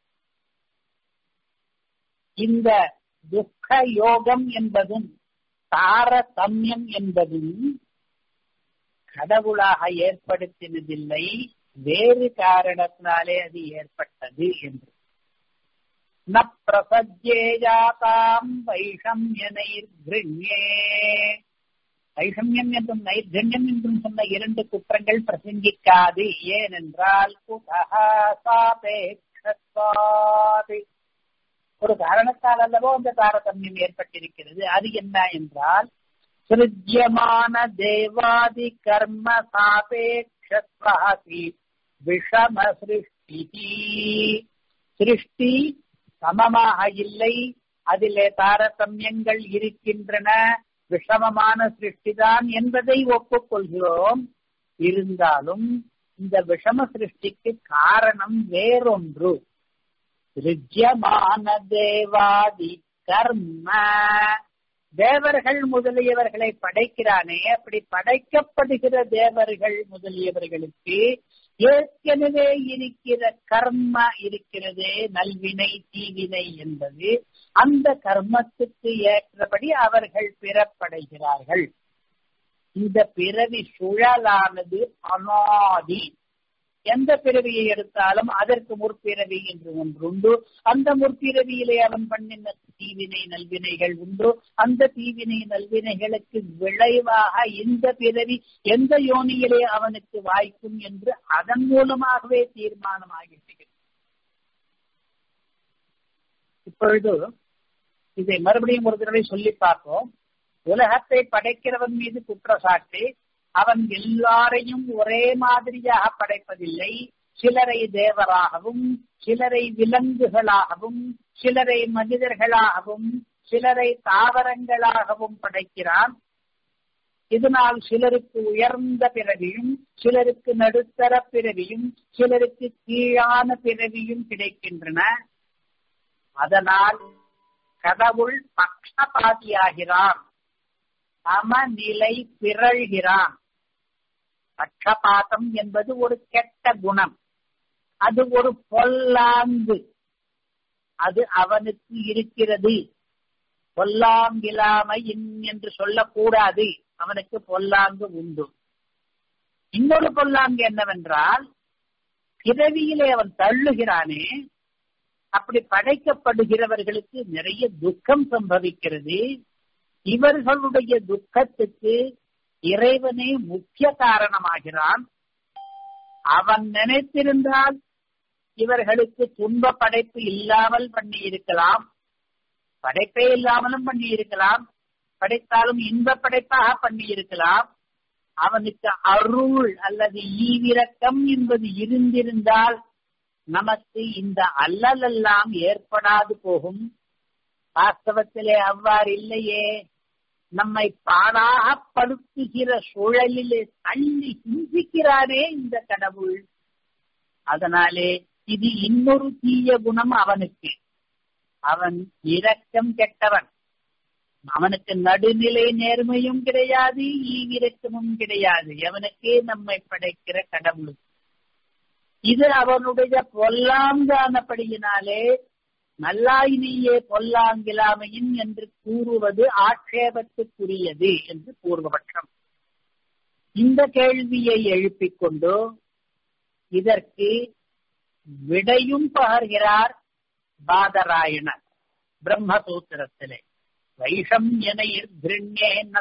இந்த துக்க யோகம் என்பதும் தாரதமியம் என்பதும் கடவுளாக ஏற்படுத்தினதில்லை வேறு காரணத்தினாலே அது ஏற்பட்டது என்று ந பிரசஜேஜாதாம் வைஷம்ய நைர்கிருண்யே வைஷமியம் என்றும் நைர்கண்யம் என்றும் சொன்ன இரண்டு குற்றங்கள் பிரசங்கிக்காது ஏனென்றால் ஒரு காரணத்தால் அல்லவோ அந்த தாரதமியம் ஏற்பட்டிருக்கிறது அது என்ன என்றால் சிருஜ்யமான தேவாதி கர்ம சாபேட்சி விஷம சிருஷ்டி சிருஷ்டி சமமாக இல்லை அதிலே தாரதமியங்கள் இருக்கின்றன விஷமமான சிருஷ்டிதான் என்பதை ஒப்புக்கொள்கிறோம் இருந்தாலும் இந்த விஷம சிருஷ்டிக்கு காரணம் வேறொன்று சிருஜ்யமான தேவாதி கர்ம தேவர்கள் முதலியவர்களை படைக்கிறானே அப்படி படைக்கப்படுகிற தேவர்கள் முதலியவர்களுக்கு ஏற்கனவே இருக்கிற கர்ம இருக்கிறதே நல்வினை தீவினை என்பது அந்த கர்மத்துக்கு ஏற்றபடி அவர்கள் பிறப்படைகிறார்கள் இந்த பிறவி சுழலானது அனாதி எந்த பிறவியை எடுத்தாலும் அதற்கு முற்பிறவி என்று ஒன்று உண்டு அந்த முற்பிறவியிலே அவன் பண்ணின தீவினை நல்வினைகள் உண்டு அந்த தீவினை நல்வினைகளுக்கு விளைவாக இந்த பிறவி எந்த யோனியிலே அவனுக்கு வாய்க்கும் என்று அதன் மூலமாகவே தீர்மானமாகிவிட்டது இப்பொழுது இதை மறுபடியும் ஒரு தடவை சொல்லி பார்ப்போம் உலகத்தை படைக்கிறவன் மீது குற்றச்சாட்டு அவன் எல்லாரையும் ஒரே மாதிரியாக படைப்பதில்லை சிலரை தேவராகவும் சிலரை விலங்குகளாகவும் சிலரை மனிதர்களாகவும் சிலரை தாவரங்களாகவும் படைக்கிறான் இதனால் சிலருக்கு உயர்ந்த பிறவியும் சிலருக்கு நடுத்தர பிறவியும் சிலருக்கு கீழான பிறவியும் கிடைக்கின்றன அதனால் கடவுள் பக்ஷபாதியாகிறான் சமநிலை பிறழ்கிறான் பட்சபாதம் என்பது ஒரு கெட்ட குணம் அது ஒரு பொல்லாங்கு அது அவனுக்கு இருக்கிறது பொல்லாங்கிலாமை என்று சொல்லக்கூடாது அவனுக்கு பொல்லாங்கு உண்டு இன்னொரு பொல்லாங்கு என்னவென்றால் பிறவியிலே அவன் தள்ளுகிறானே அப்படி படைக்கப்படுகிறவர்களுக்கு நிறைய துக்கம் சம்பவிக்கிறது இவர்களுடைய துக்கத்துக்கு இறைவனே முக்கிய காரணமாகிறான் அவன் நினைத்திருந்தால் இவர்களுக்கு துன்ப படைப்பு இல்லாமல் பண்ணி இருக்கலாம் படைப்பே இல்லாமலும் பண்ணி இருக்கலாம் படைத்தாலும் இன்ப படைப்பாக பண்ணி இருக்கலாம் அவனுக்கு அருள் அல்லது ஈவிரக்கம் என்பது இருந்திருந்தால் நமக்கு இந்த அல்லலெல்லாம் ஏற்படாது போகும் வாஸ்தவத்திலே அவ்வாறு இல்லையே நம்மை பாடாக படுத்துகிற சூழலிலே தள்ளி சிந்திக்கிறானே இந்த கடவுள் அதனாலே இது இன்னொரு தீய குணம் அவனுக்கு அவன் இரக்கம் கெட்டவன் அவனுக்கு நடுநிலை நேர்மையும் கிடையாது ஈவிரக்கமும் கிடையாது எவனுக்கே நம்மை படைக்கிற கடவுளுக்கு இது அவனுடைய பொல்லாங்கானபடியினாலே நல்லாயினியே பொல்லாங்கிலாமையின் என்று கூறுவது ஆட்சேபத்துக்குரியது என்று பூர்வபட்சம் இந்த கேள்வியை எழுப்பிக் கொண்டு இதற்கு விடையும் பகர்கிறார் பாதராயணர் பிரம்மசூத்திரத்திலே வைஷம்யன கிருண்யேன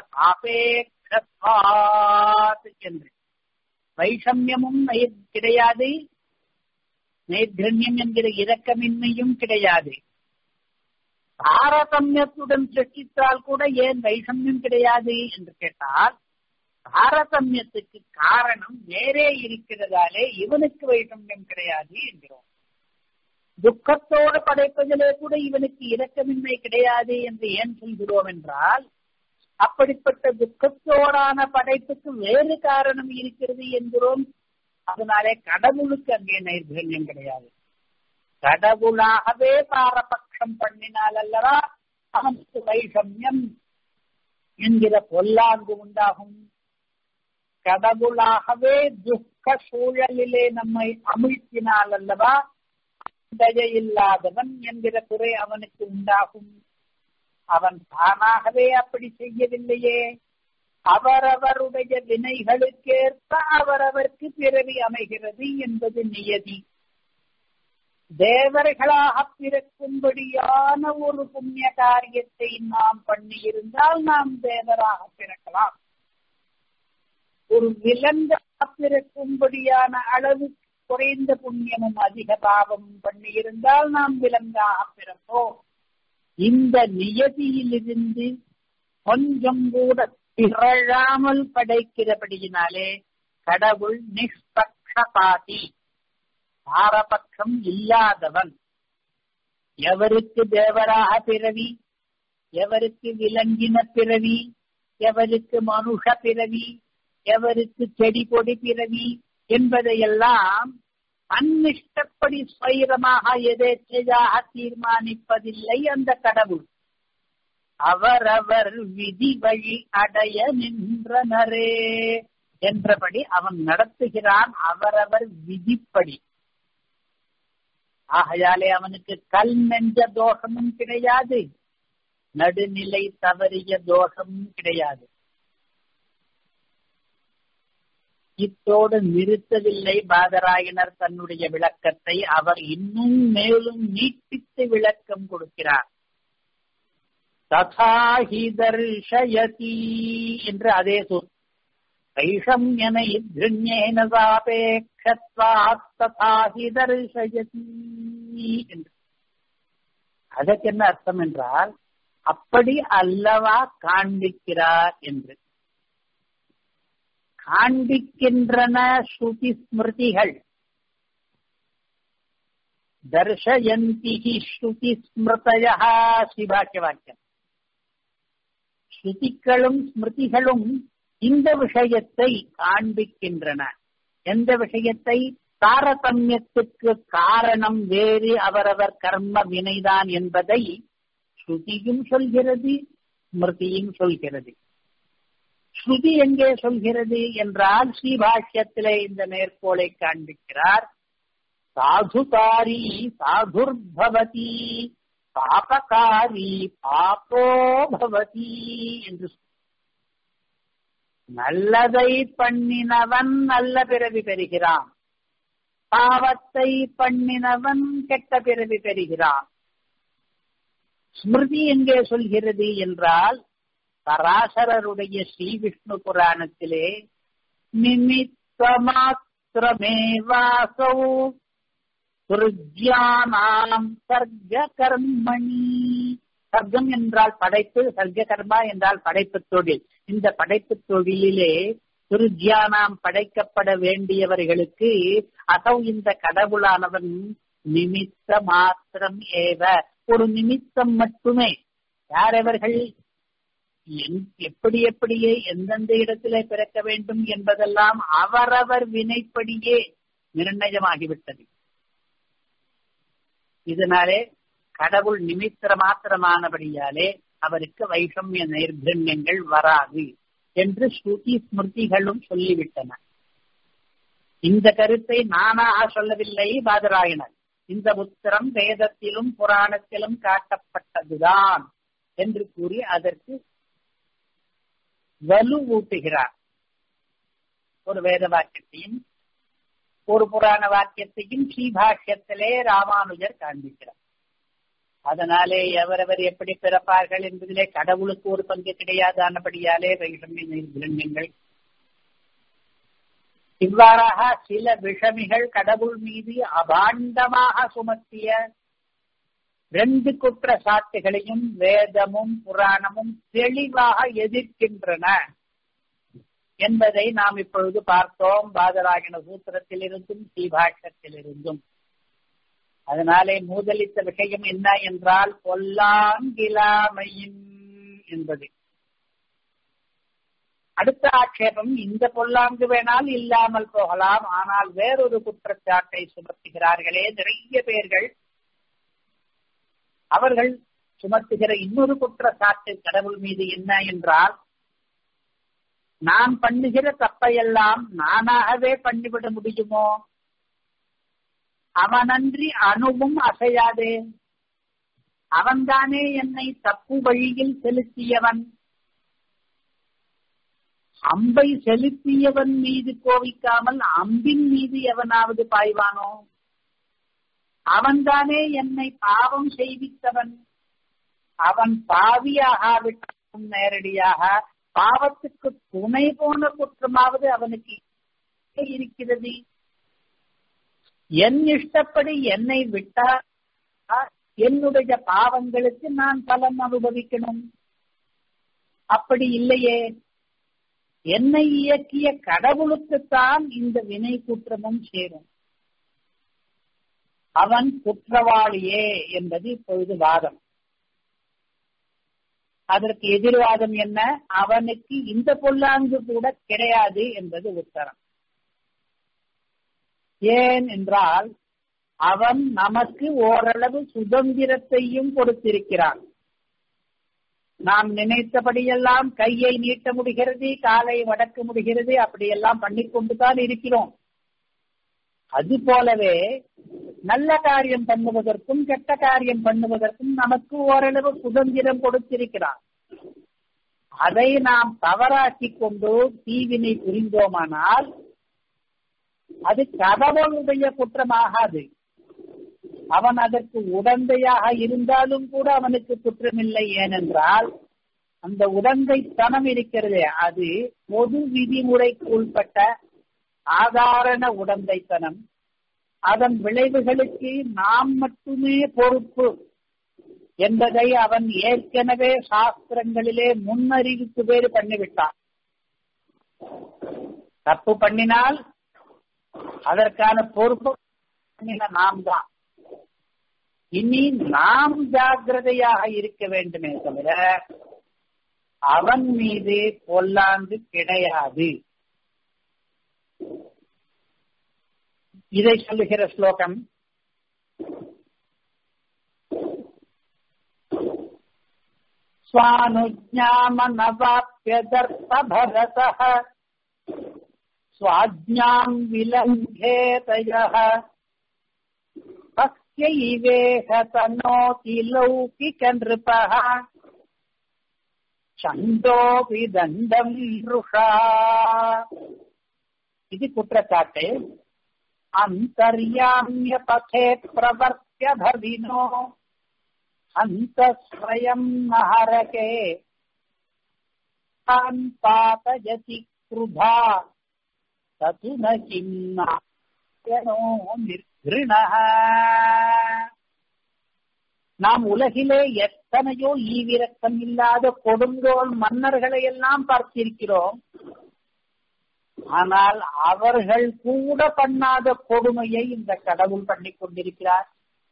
சாபேக்ஷாத் என்று வைஷமியமும் கிடையாது நைர்கண்யம் என்கிற இரக்கமின்மையும் கிடையாது தாரதமியத்துடன் சிருஷ்டித்தால் கூட ஏன் வைஷமியம் கிடையாது என்று கேட்டால் தாரதமியத்துக்கு காரணம் நேரே இருக்கிறதாலே இவனுக்கு வைஷமியம் கிடையாது என்கிறோம் துக்கத்தோடு படைப்பதிலே கூட இவனுக்கு இரக்கமின்மை கிடையாது என்று ஏன் சொல்கிறோம் என்றால் அப்படிப்பட்ட துக்கத்தோடான படைப்புக்கு வேறு காரணம் இருக்கிறது என்கிறோம் அதனாலே கடவுளுக்கு அங்கே நைர்கண்யம் கிடையாது கடவுளாகவே பாரபட்சம் பண்ணினால் அல்லவா அவனுக்கு வைஷமியம் என்கிற பொல்லாங்கு உண்டாகும் கடவுளாகவே துக்க சூழலிலே நம்மை அமிழ்த்தினால் அல்லவா தயையில்லாதவன் என்கிற குறை அவனுக்கு உண்டாகும் அவன் தானாகவே அப்படி செய்யவில்லையே அவரவருடைய வினைகளுக்கேற்ப அவரவர்க்கு பிறவி அமைகிறது என்பது நியதி தேவர்களாக பிறக்கும்படியான ஒரு புண்ணிய காரியத்தை நாம் பண்ணியிருந்தால் நாம் தேவராக பிறக்கலாம் ஒரு விலங்காக பிறக்கும்படியான அளவு குறைந்த புண்ணியமும் அதிக பாவமும் பண்ணியிருந்தால் நாம் விலங்காக பிறப்போம் இந்த நியதியிலிருந்து கொஞ்சம் கூட திரழாமல் படைக்கிறபடியினாலே கடவுள் நிஷ்பக்ஷபாதி பாரபட்சம் இல்லாதவன் எவருக்கு தேவராக பிறவி எவருக்கு விலங்கின பிறவி எவருக்கு மனுஷ பிறவி எவருக்கு செடி கொடி பிறவி என்பதையெல்லாம் அந்நிஷ்டப்படி ஸ்வயமாக எதேச்சையாக தீர்மானிப்பதில்லை அந்த கடவுள் அவரவர் விதி வழி அடைய நின்றனரே என்றபடி அவன் நடத்துகிறான் அவரவர் விதிப்படி ஆகையாலே அவனுக்கு கல் நெஞ்ச தோஷமும் கிடையாது நடுநிலை தவறிய தோஷமும் கிடையாது இத்தோடு நிறுத்தவில்லை பாதராயணர் தன்னுடைய விளக்கத்தை அவர் இன்னும் மேலும் நீட்டித்து விளக்கம் கொடுக்கிறார் ததாஹி தர்ஷயதி என்று அதே சொல் வைஷம்யன இத்ருண்யேன சாபேக்ஷத்வாத் ததாஹி தர்ஷயதி என்று அதற்கு என்ன அர்த்தம் என்றால் அப்படி அல்லவா காண்பிக்கிறார் என்று காண்பிக்கின்றன ஸ்ருதி ஸ்மிருதிகள் தர்ஷயந்தி ஸ்ருதி ஸ்மிருதய ஸ்ரீபாக்கிய வாக்கியம் ஸ்ருதிகளும் ஸ்மிருதிகளும் இந்த விஷயத்தை காண்பிக்கின்றன எந்த விஷயத்தை தாரதமியத்துக்கு காரணம் வேறு அவரவர் கர்ம வினைதான் என்பதை ஸ்ருதியும் சொல்கிறது ஸ்மிருதியும் சொல்கிறது ஸ்ருதி எங்கே சொல்கிறது என்றால் ஸ்ரீபாஷ்யத்திலே இந்த மேற்கோளை காண்பிக்கிறார் சாதுகாரி சாதுர்பவதி பாபகாரி பாப்போ பவதி என்று நல்லதை பண்ணினவன் நல்ல பிறவி பெறுகிறான் பாவத்தை பண்ணினவன் கெட்ட பிறவி பெறுகிறான் ஸ்மிருதி எங்கே சொல்கிறது என்றால் பராசரருடைய ஸ்ரீ விஷ்ணு புராணத்திலே நிமித்தமாத்திரமே வாசௌ துர்ஜானாம் சர்க்க கர்மணி சர்க்கம் என்றால் படைப்பு சர்க்க கர்மா என்றால் படைப்பு தொழில் இந்த படைப்பு தொழிலிலே துர்ஜியானாம் படைக்கப்பட வேண்டியவர்களுக்கு அசௌ இந்த கடவுளானவன் நிமித்த மாத்திரம் ஏவ ஒரு நிமித்தம் மட்டுமே யாரவர்கள் எப்படி எப்படியே எந்தெந்த இடத்திலே பிறக்க வேண்டும் என்பதெல்லாம் அவரவர் வினைப்படியே நிர்ணயமாகிவிட்டது இதனாலே கடவுள் நிமித்திர மாத்திரமானபடியாலே அவருக்கு வைஷமிய நைர்கண்யங்கள் வராது என்று ஸ்ருதி ஸ்மிருதிகளும் சொல்லிவிட்டன இந்த கருத்தை நானாக சொல்லவில்லை பாதராயணர் இந்த உத்தரம் வேதத்திலும் புராணத்திலும் காட்டப்பட்டதுதான் என்று கூறி அதற்கு வலுவூட்டுகிறார் ஒரு வேத வாக்கியத்தையும் ஒரு புராண வாக்கியத்தையும் ஸ்ரீபாஷ்யத்திலே ராமானுஜர் காண்பிக்கிறார் அதனாலே எவரவர் எப்படி பிறப்பார்கள் என்பதிலே கடவுளுக்கு ஒரு பங்கு கிடையாதானபடியாலே வைஷமிய நிர்ணயங்கள் இவ்வாறாக சில விஷமிகள் கடவுள் மீது அபாண்டமாக சுமத்திய ரெண்டு குற்றச்சாட்டுகளையும் வேதமும் புராணமும் தெளிவாக எதிர்க்கின்றன என்பதை நாம் இப்பொழுது பார்த்தோம் பாதராகின சூத்திரத்திலிருந்தும் தீபாட்சத்திலிருந்தும் அதனாலே மூதலித்த விஷயம் என்ன என்றால் பொல்லாங்கிலாமையின் என்பது அடுத்த ஆட்சேபம் இந்த பொல்லாங்கு வேணால் இல்லாமல் போகலாம் ஆனால் வேறொரு குற்றச்சாட்டை சுமத்துகிறார்களே நிறைய பேர்கள் அவர்கள் சுமத்துகிற இன்னொரு குற்றச்சாட்டு கடவுள் மீது என்ன என்றால் நான் பண்ணுகிற தப்பையெல்லாம் நானாகவே பண்ணிவிட முடியுமோ அவனன்றி அணுவும் அசையாதே அவன்தானே என்னை தப்பு வழியில் செலுத்தியவன் அம்பை செலுத்தியவன் மீது கோவிக்காமல் அம்பின் மீது எவனாவது பாய்வானோ அவன்தானே என்னை பாவம் செய்வித்தவன் அவன் பாவியாகாவிட்டாலும் நேரடியாக பாவத்துக்கு துணை போன குற்றமாவது அவனுக்கு இருக்கிறது என் இஷ்டப்படி என்னை விட்டால் என்னுடைய பாவங்களுக்கு நான் பலன் அனுபவிக்கணும் அப்படி இல்லையே என்னை இயக்கிய கடவுளுக்குத்தான் இந்த வினை குற்றமும் சேரும் அவன் குற்றவாளியே என்பது இப்பொழுது வாதம் அதற்கு எதிர்வாதம் என்ன அவனுக்கு இந்த பொல்லாங்கு கூட கிடையாது என்பது உத்தரம் ஏன் என்றால் அவன் நமக்கு ஓரளவு சுதந்திரத்தையும் கொடுத்திருக்கிறான் நாம் நினைத்தபடியெல்லாம் கையை நீட்ட முடிகிறது காலை வடக்க முடிகிறது அப்படியெல்லாம் பண்ணிக்கொண்டுதான் இருக்கிறோம் அது போலவே நல்ல காரியம் பண்ணுவதற்கும் கெட்ட காரியம் பண்ணுவதற்கும் நமக்கு ஓரளவு சுதந்திரம் கொடுத்திருக்கிறார் அதை நாம் தவறாக்கி கொண்டு தீவினை புரிந்தோமானால் அது கடவுளுடைய குற்றமாகாது அவன் அதற்கு உடந்தையாக இருந்தாலும் கூட அவனுக்கு குற்றமில்லை ஏனென்றால் அந்த உடந்தைத்தனம் இருக்கிறதே அது பொது விதிமுறைக்கு உட்பட்ட சாதாரண உடந்தைத்தனம் அதன் விளைவுகளுக்கு நாம் மட்டுமே பொறுப்பு என்பதை அவன் ஏற்கனவே சாஸ்திரங்களிலே முன்னறிவிப்பு வேறு பண்ணிவிட்டான் தப்பு பண்ணினால் அதற்கான பொறுப்பு நாம் தான் இனி நாம் ஜாகிரதையாக இருக்க வேண்டுமே தவிர அவன் மீது பொல்லாந்து கிடையாது இதை சொல்லுகிற ஸ்லோகம் स्वानुज्ञामनवाप्यदर्पभरतः स्वाज्ञाम् विलङ्घेतयः तस्यैवेह तनोति लौकिकनृपः छन्दोऽपि दण्डम् रुषा इति कुत्रचाटे अन्तर्याम्यपथे प्रवर्त्य भविनो हन्त स्वयम् नहरके तान् पातयति क्रुधा ततु न किम् निर्घृणः நாம் உலகிலே எத்தனையோ ஈவிரக்கம் இல்லாத கொடுங்கோல் மன்னர்களை எல்லாம் பார்த்திருக்கிறோம் ஆனால் அவர்கள் கூட பண்ணாத கொடுமையை இந்த கடவுள் பண்ணி கொண்டிருக்கிறார்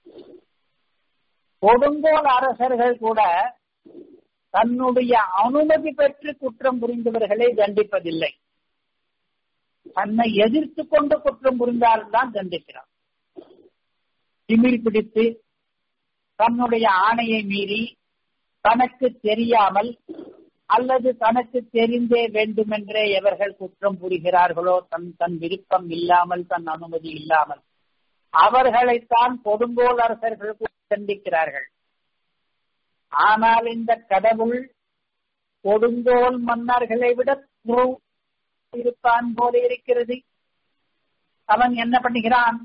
கொடுங்கோல் அரசர்கள் கூட தன்னுடைய அனுமதி பெற்று குற்றம் புரிந்தவர்களை தண்டிப்பதில்லை தன்னை எதிர்த்து கொண்டு குற்றம் புரிந்தால்தான் தண்டிக்கிறார் திமிர் பிடித்து தன்னுடைய ஆணையை மீறி தனக்கு தெரியாமல் அல்லது தனக்கு தெரிந்தே வேண்டுமென்றே எவர்கள் குற்றம் புரிகிறார்களோ தன் தன் விருப்பம் இல்லாமல் தன் அனுமதி இல்லாமல் அவர்களைத்தான் கொடுங்கோல் அரசர்கள் தண்டிக்கிறார்கள் ஆனால் இந்த கடவுள் கொடுங்கோல் மன்னர்களை விட இருப்பான் போல இருக்கிறது அவன் என்ன பண்ணுகிறான்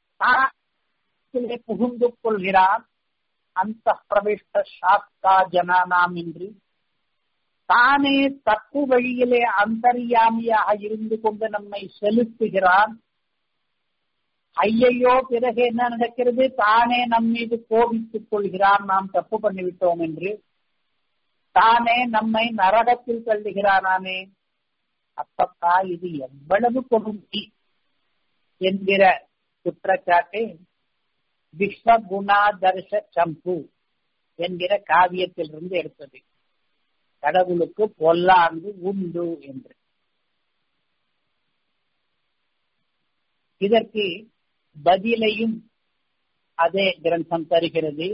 புகுந்து கொள்கிறான் அந்த பிரவிஷ்ட சாஸ்தா ஜனானாம் என்று தானே தப்பு வழியிலே அந்தர்யாமியாக இருந்து கொண்டு நம்மை செலுத்துகிறான் ஐயையோ பிறகு என்ன நடக்கிறது தானே நம் மீது கோபித்துக் கொள்கிறான் நாம் தப்பு பண்ணிவிட்டோம் என்று தானே நம்மை நரகத்தில் தள்ளுகிறானாமே அப்பப்பா இது எவ்வளவு கொடுமை என்கிற குற்றச்சாட்டை விஸ்வகுணாதர்ஷ சம்பு என்கிற காவியத்திலிருந்து எடுத்தது கடவுளுக்கு பொல்லாங்கு உண்டு என்று இதற்கு பதிலையும் அதே கிரந்தம் தருகிறது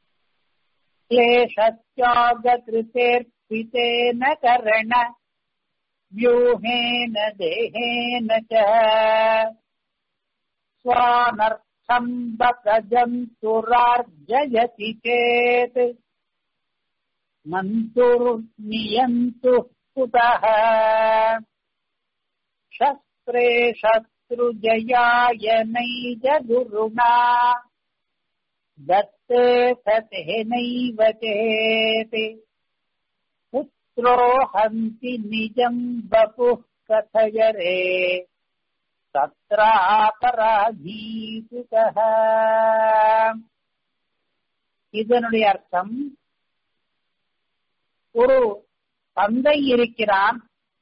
क्लेशत्यागकृतेऽर्पितेन कर्ण व्यूहेन देहेन च स्वानर्थम् बकजन्तुरार्जयति चेत् मन्तुर्नियन्तुः कुतः शस्त्रे शत्रुजयाय नैज गुरुणा दत्ते सतेनैव चेत् पुत्रो हन्ति निजम् वपुः कथय रे தத்ராபராதீசுகः இதனுடைய அர்த்தம் ஒரு தந்தை இருக்கிறான்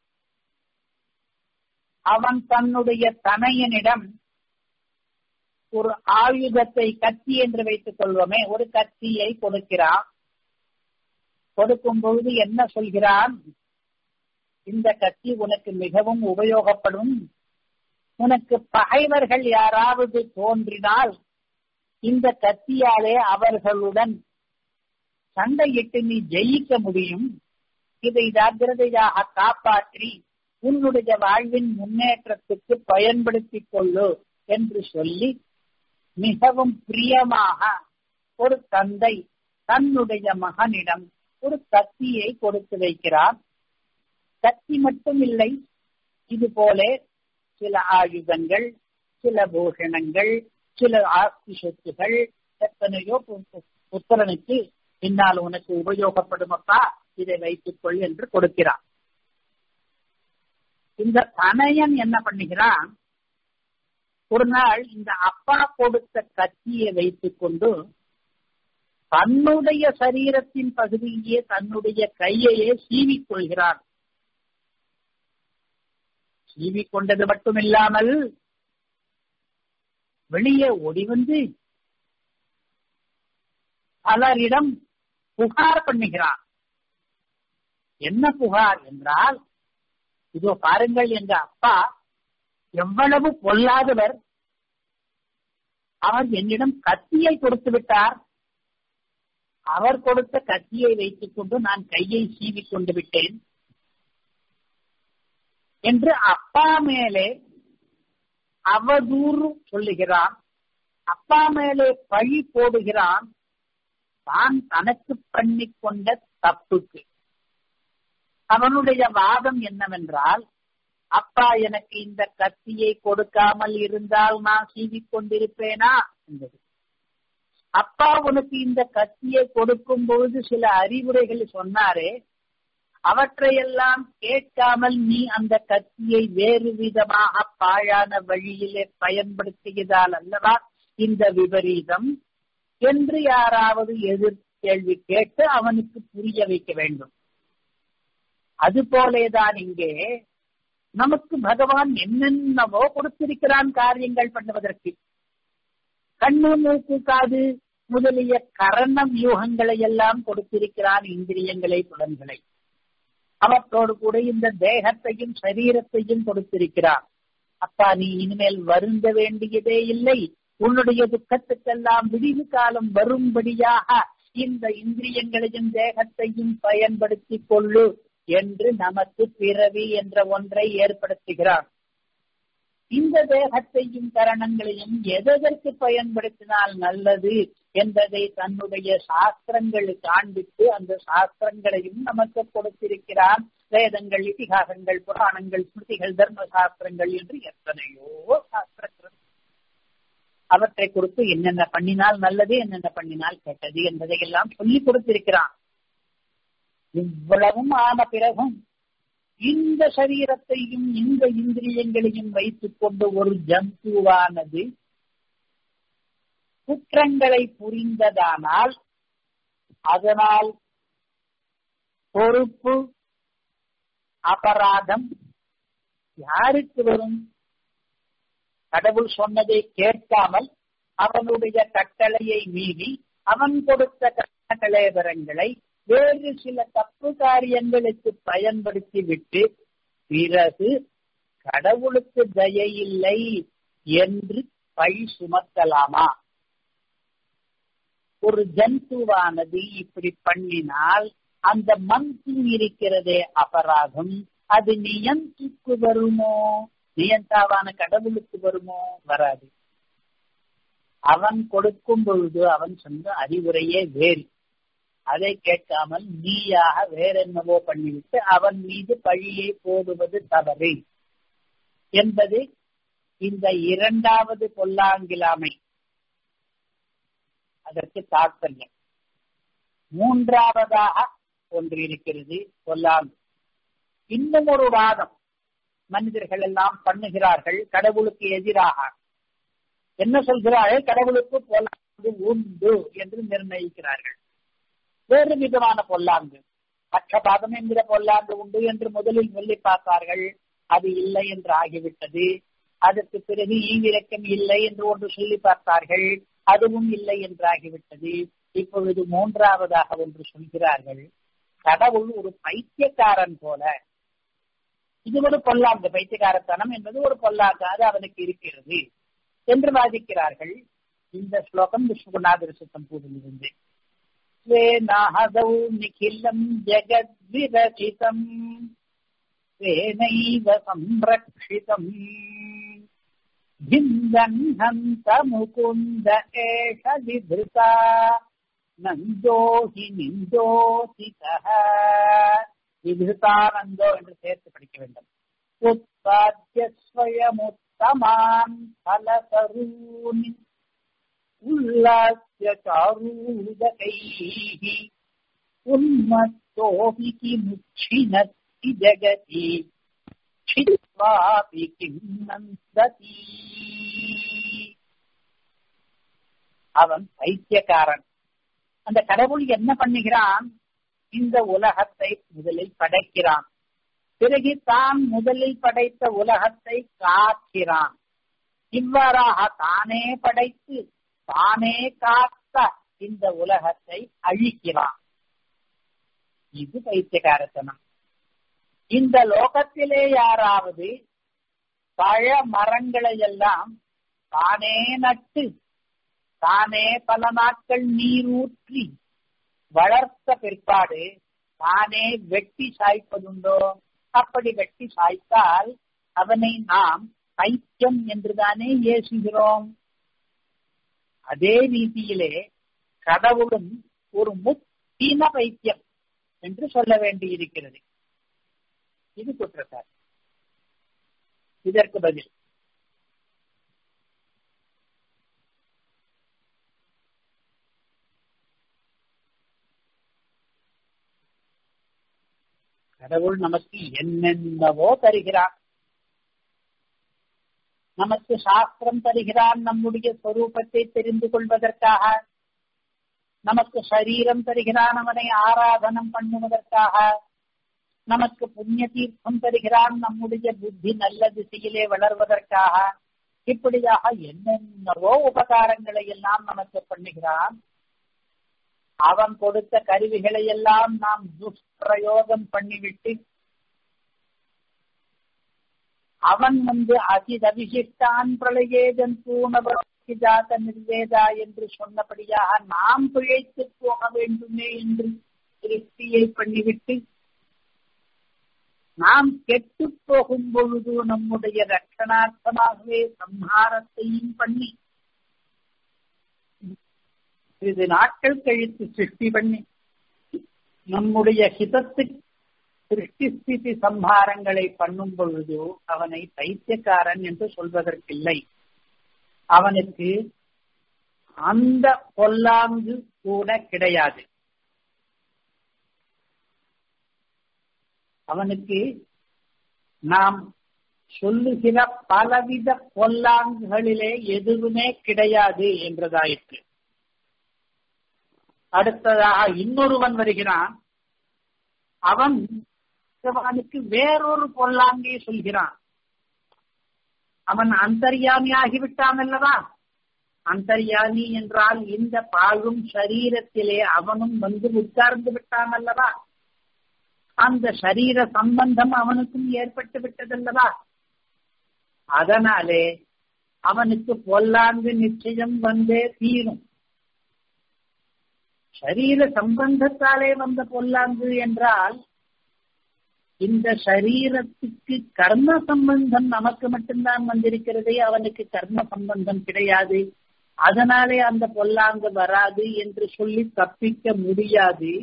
அவன் தன்னுடைய தனையனிடம் ஒரு ஆயுதத்தை கத்தி என்று வைத்துக் கொள்வோமே ஒரு கத்தியை கொடுக்கிறான் கொடுக்கும் பொழுது என்ன சொல்கிறான் இந்த கத்தி உனக்கு மிகவும் உபயோகப்படும் உனக்கு பகைவர்கள் யாராவது தோன்றினால் இந்த கத்தியாலே அவர்களுடன் சண்டையிட்டு நீ ஜெயிக்க முடியும் இதை ஜாக்கிரதையாக காப்பாற்றி உன்னுடைய வாழ்வின் முன்னேற்றத்துக்கு பயன்படுத்திக் கொள்ளு என்று சொல்லி மிகவும் பிரியமாக ஒரு தந்தை தன்னுடைய மகனிடம் ஒரு கத்தியை கொடுத்து வைக்கிறார் கத்தி மட்டும் இல்லை இது போல சில ஆயுதங்கள் சில பூஷணங்கள் சில ஆஸ்தி சொத்துகள் எத்தனையோ புத்திரனுக்கு பின்னால் உனக்கு உபயோகப்படுமப்பா இதை வைத்துக் கொள் என்று கொடுக்கிறான் இந்த தனையன் என்ன பண்ணுகிறான் ஒரு நாள் இந்த அப்பா கொடுத்த கத்தியை வைத்துக் கொண்டு தன்னுடைய சரீரத்தின் பகுதியே தன்னுடைய கையையே சீவிக் கொள்கிறான் சீவிக் கொண்டது மட்டுமில்லாமல் வெளியே ஓடி வந்து பலரிடம் புகார் பண்ணுகிறான் என்ன புகார் என்றால் இதோ பாருங்கள் எங்க அப்பா எவ்வளவு பொல்லாதவர் அவர் என்னிடம் கத்தியை கொடுத்து விட்டார் அவர் கொடுத்த கத்தியை வைத்துக் கொண்டு நான் கையை சீவிக் கொண்டு விட்டேன் என்று அப்பா மேலே அவதூறு சொல்லுகிறான் அப்பா மேலே பழி போடுகிறான் தான் தனக்கு பண்ணி கொண்ட தப்புக்கு அவனுடைய வாதம் என்னவென்றால் அப்பா எனக்கு இந்த கத்தியை கொடுக்காமல் இருந்தால் நான் சீவிக் கொண்டிருப்பேனா என்பது அப்பா உனக்கு இந்த கத்தியை கொடுக்கும் பொழுது சில அறிவுரைகள் சொன்னாரே அவற்றையெல்லாம் கேட்காமல் நீ அந்த கத்தியை வேறு விதமாக பாழான வழியிலே பயன்படுத்தியதால் அல்லவா இந்த விபரீதம் என்று யாராவது எதிர் கேள்வி கேட்டு அவனுக்கு புரிய வைக்க வேண்டும் அதுபோலேதான் இங்கே நமக்கு பகவான் என்னென்னவோ கொடுத்திருக்கிறான் காரியங்கள் பண்ணுவதற்கு கண்ணு மூக்கு காது முதலிய கரண வியூகங்களை எல்லாம் கொடுத்திருக்கிறான் இந்திரியங்களை புலன்களை அவற்றோடு கூட இந்த தேகத்தையும் சரீரத்தையும் கொடுத்திருக்கிறார் அப்பா நீ இனிமேல் வருந்த வேண்டியதே இல்லை உன்னுடைய துக்கத்துக்கெல்லாம் விடிவு காலம் வரும்படியாக இந்த இந்திரியங்களையும் தேகத்தையும் பயன்படுத்தி கொள்ளு என்று நமக்கு பிறவி என்ற ஒன்றை ஏற்படுத்துகிறார் இந்த தேகத்தையும் கரணங்களையும் எதற்கு பயன்படுத்தினால் நல்லது என்பதை தன்னுடைய சாஸ்திரங்கள் காண்பித்து அந்த சாஸ்திரங்களையும் நமக்கு கொடுத்திருக்கிறார் வேதங்கள் இதிகாசங்கள் புராணங்கள் ஸ்மிருதிகள் தர்ம சாஸ்திரங்கள் என்று எத்தனையோ சாஸ்திரங்கள் அவற்றை கொடுத்து என்னென்ன பண்ணினால் நல்லது என்னென்ன பண்ணினால் கெட்டது என்பதை எல்லாம் சொல்லி கொடுத்திருக்கிறான் இவ்வளவும் ஆன பிறகும் இந்த சரீரத்தையும் இந்த இந்திரியங்களையும் வைத்துக் கொண்டு ஒரு ஜந்துவானது குற்றங்களை புரிந்ததானால் அதனால் பொறுப்பு அபராதம் யாருக்கு வரும் கடவுள் சொன்னதை கேட்காமல் அவனுடைய கட்டளையை மீறி அவன் கொடுத்த கட்டளைவரங்களை வேறு சில தப்பு காரியங்களுக்கு பயன்படுத்தி விட்டு பிறகு கடவுளுக்கு தயை இல்லை என்று பழி சுமத்தலாமா ஒரு ஜந்துவானது இப்படி பண்ணினால் அந்த மந்தி இருக்கிறதே அபராதம் அது நியந்துக்கு வருமோ நியந்தாவான கடவுளுக்கு வருமோ வராது அவன் கொடுக்கும் பொழுது அவன் சொன்ன அறிவுரையே வேறு அதை கேட்காமல் நீயாக வேற என்னவோ பண்ணிவிட்டு அவன் மீது பழியை போடுவது தவறு என்பது இந்த இரண்டாவது பொல்லாங்கிலாமை அதற்கு தாற்பயம் மூன்றாவதாக ஒன்று இருக்கிறது பொல்லாங்கு இன்னும் ஒரு வாதம் மனிதர்கள் எல்லாம் பண்ணுகிறார்கள் கடவுளுக்கு எதிராக என்ன சொல்கிறார்கள் கடவுளுக்கு பொல்லாங்கு உண்டு என்று நிர்ணயிக்கிறார்கள் வேறு விதமான பொல்லாங்கு பட்சபாதம் என்கிற பொல்லாங்கு உண்டு என்று முதலில் சொல்லி பார்த்தார்கள் அது இல்லை என்று ஆகிவிட்டது அதற்கு பிறகு ஈவிரக்கம் இல்லை என்று ஒன்று சொல்லி பார்த்தார்கள் அதுவும் இல்லை என்று ஆகிவிட்டது இப்பொழுது மூன்றாவதாக ஒன்று சொல்கிறார்கள் கடவுள் ஒரு பைத்தியக்காரன் போல இது ஒரு பொல்லாங்கு பைத்தியக்காரத்தனம் என்பது ஒரு பொல்லாங்கு அது அவனுக்கு இருக்கிறது என்று வாதிக்கிறார்கள் இந்த ஸ்லோகம் விஸ்வநாதர் சுத்தம் பூரிலிருந்து स्वेनाहदौ निखिलम् जगद्विरचितम् स्वेनैव संरक्षितम् भिन्दह्नन्त मुकुन्द एष विधृता நந்தோ ஹி நிந்தோசிதः விதிருத்தானந்தோ என்று சேர்த்து படிக்க வேண்டும் உத்பாத்திய ஸ்வயமுத்தமான் பலசரூனி उल्लास्य चारूदकैः उन्मत्तोऽपि किमुच्छिनत्ति जगति छित्त्वापि किं नन्दति அவன் பைத்தியக்காரன் அந்த கடவுள் என்ன பண்ணுகிறான் இந்த உலகத்தை முதலில் படைக்கிறான் பிறகு தான் முதலில் படைத்த உலகத்தை காக்கிறான் இவ்வாறாக தானே படைத்து தானே காத்த இந்த உலகத்தை அழிக்கிறான் இது பைத்தியகாரத்தனம் இந்த லோகத்திலே யாராவது பழ மரங்களை எல்லாம் தானே நட்டு தானே பல நாட்கள் நீரூற்றி வளர்த்த பிற்பாடு தானே வெட்டி சாய்ப்பதுண்டோ அப்படி வெட்டி சாய்த்தால் அவனை நாம் பைத்தியம் என்றுதானே ஏசுகிறோம் அதே ரீதியிலே கடவுளும் ஒரு முத்தின பைத்தியம் என்று சொல்ல வேண்டியிருக்கிறது இது குற்றச்சாட்டு இதற்கு பதில் கடவுள் நமக்கு என்னென்னவோ தருகிறான் நமக்கு சாஸ்திரம் தருகிறான் நம்முடைய ஸ்வரூபத்தை தெரிந்து கொள்வதற்காக நமக்கு சரீரம் தருகிறான் அவனை ஆராதனம் பண்ணுவதற்காக நமக்கு புண்ணிய தீர்த்தம் தருகிறான் நம்முடைய புத்தி நல்ல திசையிலே வளர்வதற்காக இப்படியாக என்னென்னவோ உபகாரங்களை எல்லாம் நமக்கு பண்ணுகிறான் அவன் கொடுத்த கருவிகளை எல்லாம் நாம் துஷ்பிரயோகம் பண்ணிவிட்டு அவன் வந்து அசிதபிஷிஷ்டான் பிரளையே ஜந்தூனவர்த்தி ஜாத நிர்வேதா என்று சொன்னபடியாக நாம் பிழைத்து போக வேண்டுமே என்று திருப்தியை பண்ணிவிட்டு நாம் கெட்டு போகும் பொழுது நம்முடைய ரட்சணார்த்தமாகவே சம்ஹாரத்தையும் பண்ணி சிறிது நாட்கள் கழித்து சிருஷ்டி பண்ணி நம்முடைய ஹிதத்துக்கு சிருஷ்டி ஸ்திதி சம்ஹாரங்களை பண்ணும் பொழுது அவனை பைத்தியக்காரன் என்று சொல்வதற்கில்லை அவனுக்கு அந்த பொல்லாங்கு கூட கிடையாது அவனுக்கு நாம் சொல்லுகிற பலவித பொல்லாங்குகளிலே எதுவுமே கிடையாது என்றதாயிற்று அடுத்ததாக இன்னொருவன் வருகிறான் அவன் பகவானுக்கு வேறொரு பொல்லாங்கை சொல்கிறான் அவன் அந்தர்யாமி ஆகிவிட்டான் அல்லவா அந்தர்யாமி என்றால் இந்த பாழும் சரீரத்திலே அவனும் வந்து உட்கார்ந்து விட்டான் அல்லவா அந்த சரீர சம்பந்தம் அவனுக்கும் ஏற்பட்டு விட்டதல்லவா அதனாலே அவனுக்கு பொல்லாங்கு நிச்சயம் வந்தே தீரும் சரீர சம்பந்தத்தாலே வந்த பொல்லாங்கு என்றால் இந்த சரீரத்துக்கு கர்ம சம்பந்தம் நமக்கு மட்டும்தான் வந்திருக்கிறதே அவனுக்கு கர்ம சம்பந்தம் கிடையாது அதனாலே அந்த பொல்லாங்கு வராது என்று சொல்லி தப்பிக்க முடியாது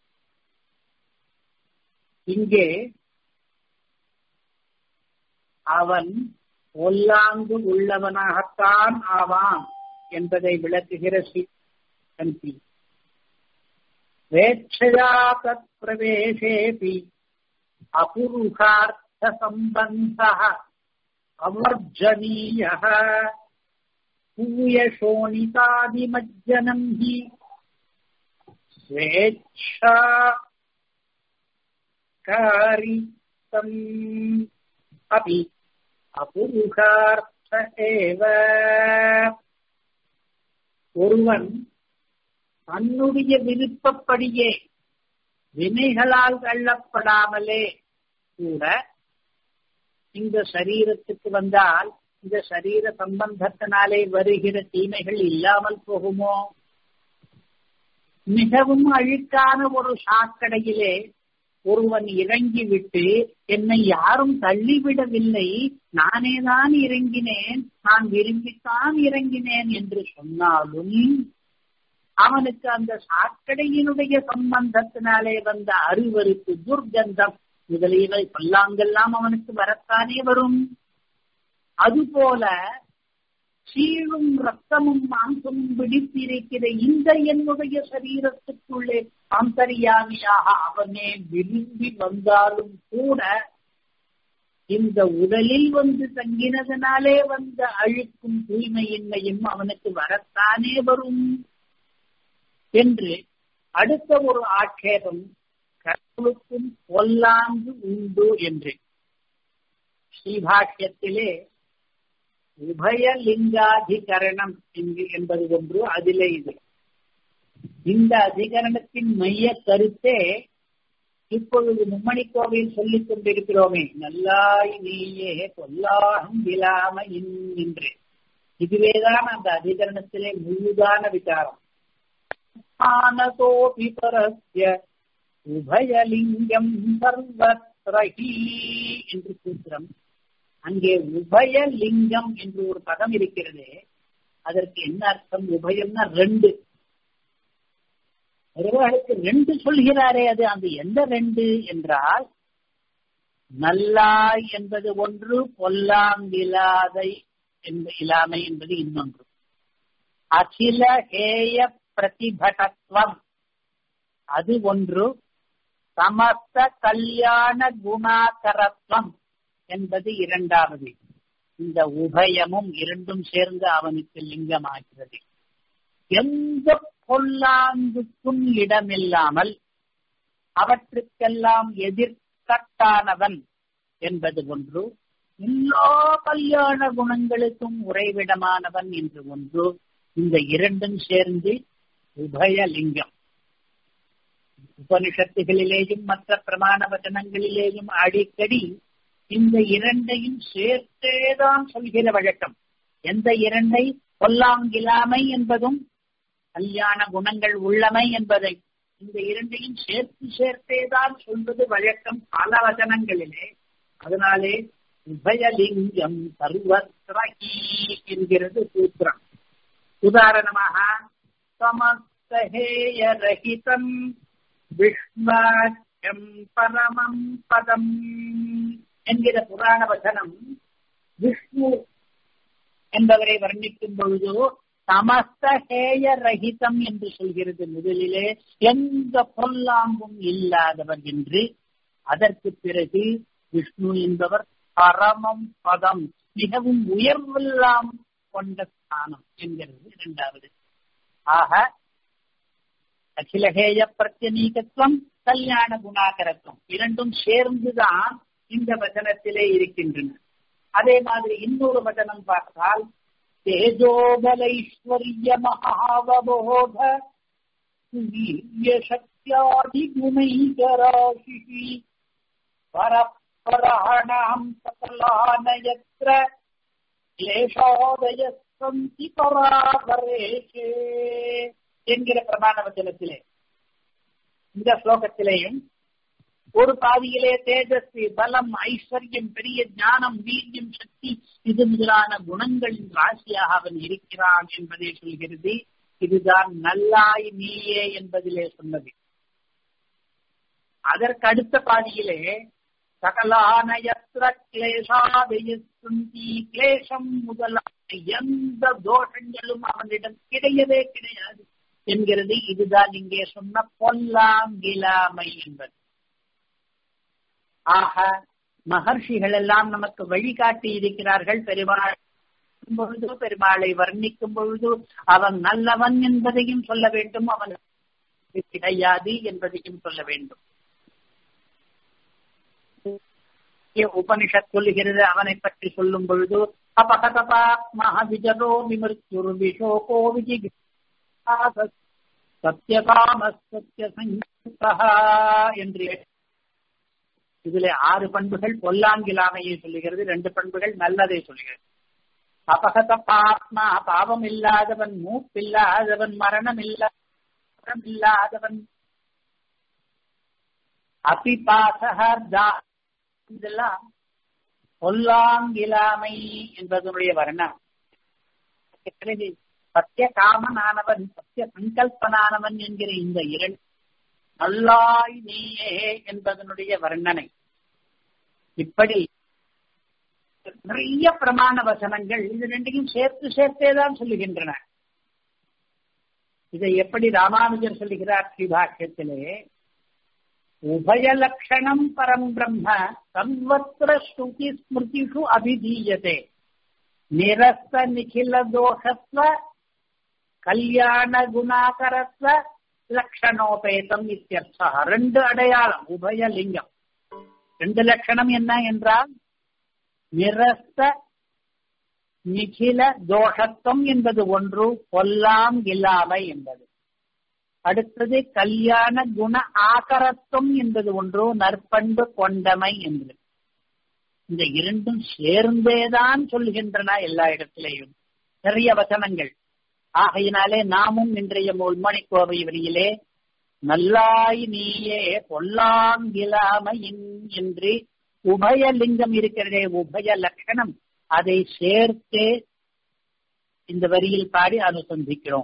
இங்கே அவன் பொல்லாங்கு உள்ளவனாகத்தான் ஆவான் என்பதை விளக்குகிற ஸ்ரீ வேட்சயா தத் பிரவேசேபி அபுருஷார்த்த சம்பந்த அவர்ஜனீய பூயசோணிதாதிமஜ்ஜனம் ஹி ஸ்வேच्छா காரித்தம் அபி அபுருஷார்த்த ஏவ ஒருவன் தன்னுடைய விருப்பப்படியே வினைகளால் தள்ளப்படாமலே கூட இந்த சரீரத்துக்கு வந்தால் இந்த சரீர சம்பந்தத்தினாலே வருகிற தீமைகள் இல்லாமல் போகுமோ மிகவும் அழுக்கான ஒரு சாக்கடையிலே ஒருவன் இறங்கிவிட்டு என்னை யாரும் தள்ளிவிடவில்லை நானே தான் இறங்கினேன் நான் விரும்பித்தான் இறங்கினேன் என்று சொன்னாலும் அவனுக்கு அந்த சாக்கடையினுடைய சம்பந்தத்தினாலே வந்த அருவருக்கு துர்கந்தம் முதலியவை பல்லாங்கெல்லாம் அவனுக்கு வரத்தானே வரும் அதுபோல சீழும் ரத்தமும் மாம்சமும் பிடித்திருக்கிற இந்த என்னுடைய சரீரத்துக்குள்ளே அந்தரியாமியாக அவனே விரும்பி வந்தாலும் கூட இந்த உடலில் வந்து தங்கினதனாலே வந்த அழுக்கும் தூய்மையின்மையும் அவனுக்கு வரத்தானே வரும் என்று அடுத்த ஒரு ஆட்சேபம் கடவுளுக்கும் பொல்லாங்கு உண்டு என்று ஸ்ரீபாஷ்யத்திலே உபயலிங்காதிகரணம் என்பது ஒன்று அதிலே இது இந்த அதிகரணத்தின் மைய கருத்தே இப்பொழுது மும்மணி கோவில் சொல்லிக் கொண்டிருக்கிறோமே நல்லாய் நீயே பொல்லாகம் விழாம என்று இதுவேதான் அந்த அதிகரணத்திலே முழுதான விசாரம் ஆனதோபி பரஸ்ய உபயலிங்கம் சர்வத்ரஹி என்று சூத்திரம் அங்கே உபயலிங்கம் என்று ஒரு பதம் இருக்கிறது அதற்கு என்ன அர்த்தம் உபயம்னா ரெண்டு ஒருவர்களுக்கு ரெண்டு சொல்கிறாரே அது அந்த எந்த ரெண்டு என்றால் நல்லாய் என்பது ஒன்று பொல்லாங்கிலாதை இல்லாமை என்பது இன்னொன்று அகில ஹேய பிரதிபடத்துவம் அது ஒன்று சமஸ்த கல்யாண குணாகரத்துவம் என்பது இரண்டாவது இந்த உபயமும் இரண்டும் சேர்ந்து அவனுக்கு லிங்கமாகிறது எந்த பொல்லாங்குக்கும் இடமில்லாமல் அவற்றுக்கெல்லாம் எதிர்கட்டானவன் என்பது ஒன்று எல்லா கல்யாண குணங்களுக்கும் உறைவிடமானவன் என்று ஒன்று இந்த இரண்டும் சேர்ந்து உபயலிங்கம் உபனிஷத்துகளிலேயும் மற்ற பிரமாண வச்சனங்களிலேயும் அடிக்கடி இந்த இரண்டையும் சேர்த்தேதான் சொல்கிற வழக்கம் எந்த இரண்டை கொல்லாங்கிலாமை என்பதும் கல்யாண குணங்கள் உள்ளமை என்பதை இந்த இரண்டையும் சேர்த்து சேர்த்தேதான் சொல்வது வழக்கம் பல வச்சனங்களிலே அதனாலே உபயலிங்கம் சர்வத்ரஹி என்கிறது சூத்திரம் உதாரணமாக சமஸ்தஹேய ரஹிதம் விஷ்வாக்கியம் பரமம் பதம் என்கிற புராண வசனம் விஷ்ணு என்பவரை வர்ணிக்கும் பொழுது சமஸ்த ஹேய ரஹிதம் என்று சொல்கிறது முதலிலே எந்த பொல்லாம்பும் இல்லாதவர் என்று அதற்கு பிறகு விஷ்ணு என்பவர் பரமம் பதம் மிகவும் உயர்வெல்லாம் கொண்ட ஸ்தானம் என்கிறது இரண்டாவது ஆக அகிலகேய பிரத்யநீகத்துவம் கல்யாண குணாகரத்துவம் இரண்டும் சேர்ந்துதான் இந்த வசனத்திலே இருக்கின்றன அதே மாதிரி இன்னொரு வசனம் பார்த்தால் தேஜோபலைஸ்வர்ய மகாவபோத சக்தியாதி குணைகராசி பரப்பராணாம் சகலானயத்ர கிளேஷோதய சந்தி பராபரேஷே என்கிற பிரமாண வச்சனத்திலே இந்த ஸ்லோகத்திலேயும் ஒரு பாதியிலே தேஜஸ்வி பலம் ஐஸ்வர்யம் பெரிய ஞானம் வீரியம் சக்தி இது முதலான குணங்களின் ராசியாக அவன் இருக்கிறான் என்பதை சொல்கிறது இதுதான் நல்லாய் நீயே என்பதிலே சொன்னது அதற்கு அடுத்த பாதியிலே சகலானயத்திர கிளேஷாதயி கிளேசம் முதலான எந்த தோஷங்களும் அவனிடம் கிடையவே கிடையாது என்கிறது இதுதான் இங்கே சொன்ன பொல்லாங்கிலாமை என்பது ஆக மகர்ஷிகள் எல்லாம் நமக்கு வழிகாட்டி இருக்கிறார்கள் பெருமாள் பொழுது பெருமாளை வர்ணிக்கும் பொழுது அவன் நல்லவன் என்பதையும் சொல்ல வேண்டும் அவன் கிடையாது என்பதையும் சொல்ல வேண்டும் உபனிஷத் சொல்லுகிறது அவனை பற்றி சொல்லும் பொழுது அபகதபாத்மஹவிஜரோ விமிருத்யுர் விஷோகோ விஜி சத்யகாம சத்ய என்று இதுல ஆறு பண்புகள் பொல்லாங்கிலாமையை சொல்லுகிறது ரெண்டு பண்புகள் நல்லதை சொல்லுகிறது அபகத பாத்மா பாவம் இல்லாதவன் மூப்பில்லாதவன் மரணம் இல்லாதவன் இல்லாதவன் அபிபாசகா இதெல்லாம் பொல்லாங்கிலாமை என்பதனுடைய வர்ணம் சத்திய காமனானவன் சத்திய சங்கல்பனானவன் என்கிற இந்த இரண்டு நல்லாய் நீயே என்பதனுடைய வர்ணனை இப்படி நிறைய பிரமாண வசனங்கள் இது ரெண்டையும் சேர்த்து சேர்த்தேதான் சொல்லுகின்றன இதை எப்படி ராமானுஜர் சொல்லுகிறார் ஸ்ரீபாஷ்யத்திலே உபயலட்சணம் பரம் பிரம்ம சர்வத்திர ஸ்ருதி ஸ்மிருதிஷு அபிதீயதே நிரஸ்த நிகில தோஷத்வ கல்யாண குணாகரத்வ லட்சணோபேதம் இத்தியர்த்தா ரெண்டு அடையாளம் உபயலிங்கம் ரெண்டு லட்சணம் என்ன என்றால் நிரஸ்த நிகில தோஷத்துவம் என்பது ஒன்று பொல்லாம் இல்லாமை என்பது அடுத்தது கல்யாண குண ஆகரத்துவம் என்பது ஒன்று நற்பண்பு கொண்டமை என்பது இந்த இரண்டும் சேர்ந்தேதான் சொல்லுகின்றன எல்லா இடத்திலேயும் நிறைய வசனங்கள் ஆகையினாலே நாமும் இன்றைய முள்மணி கோவை வரியிலே நல்லாய் நீயே பொல்லாங்கிலாமையின் என்று உபயலிங்கம் இருக்கிறதே உபய லட்சணம் அதை சேர்த்தே இந்த வரியில் பாடி அனுசந்திக்கிறோம்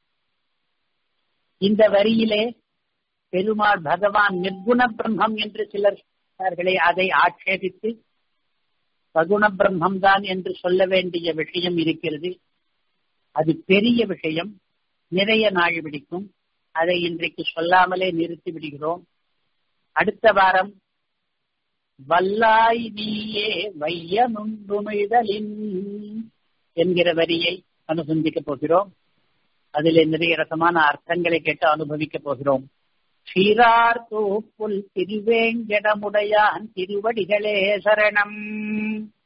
இந்த வரியிலே பெருமாள் பகவான் நிர்குண பிரம்மம் என்று சிலர் சொன்னார்களே அதை ஆட்சேபித்து சகுண பிரம்மம் தான் என்று சொல்ல வேண்டிய விஷயம் இருக்கிறது அது பெரிய விஷயம் நிறைய நாள் பிடிக்கும் அதை இன்றைக்கு சொல்லாமலே நிறுத்தி விடுகிறோம் அடுத்த வாரம் வல்லாய் நீயே வையமுண்டுமிழ்தலின் என்கிற வரியை அனுசந்திக்கப் போகிறோம் அதிலே நிறைய ரசமான அர்த்தங்களை கேட்டு அனுபவிக்கப் போகிறோம் சீரார் தூப்புல் திருவேங்கடமுடையான் திருவடிகளே சரணம்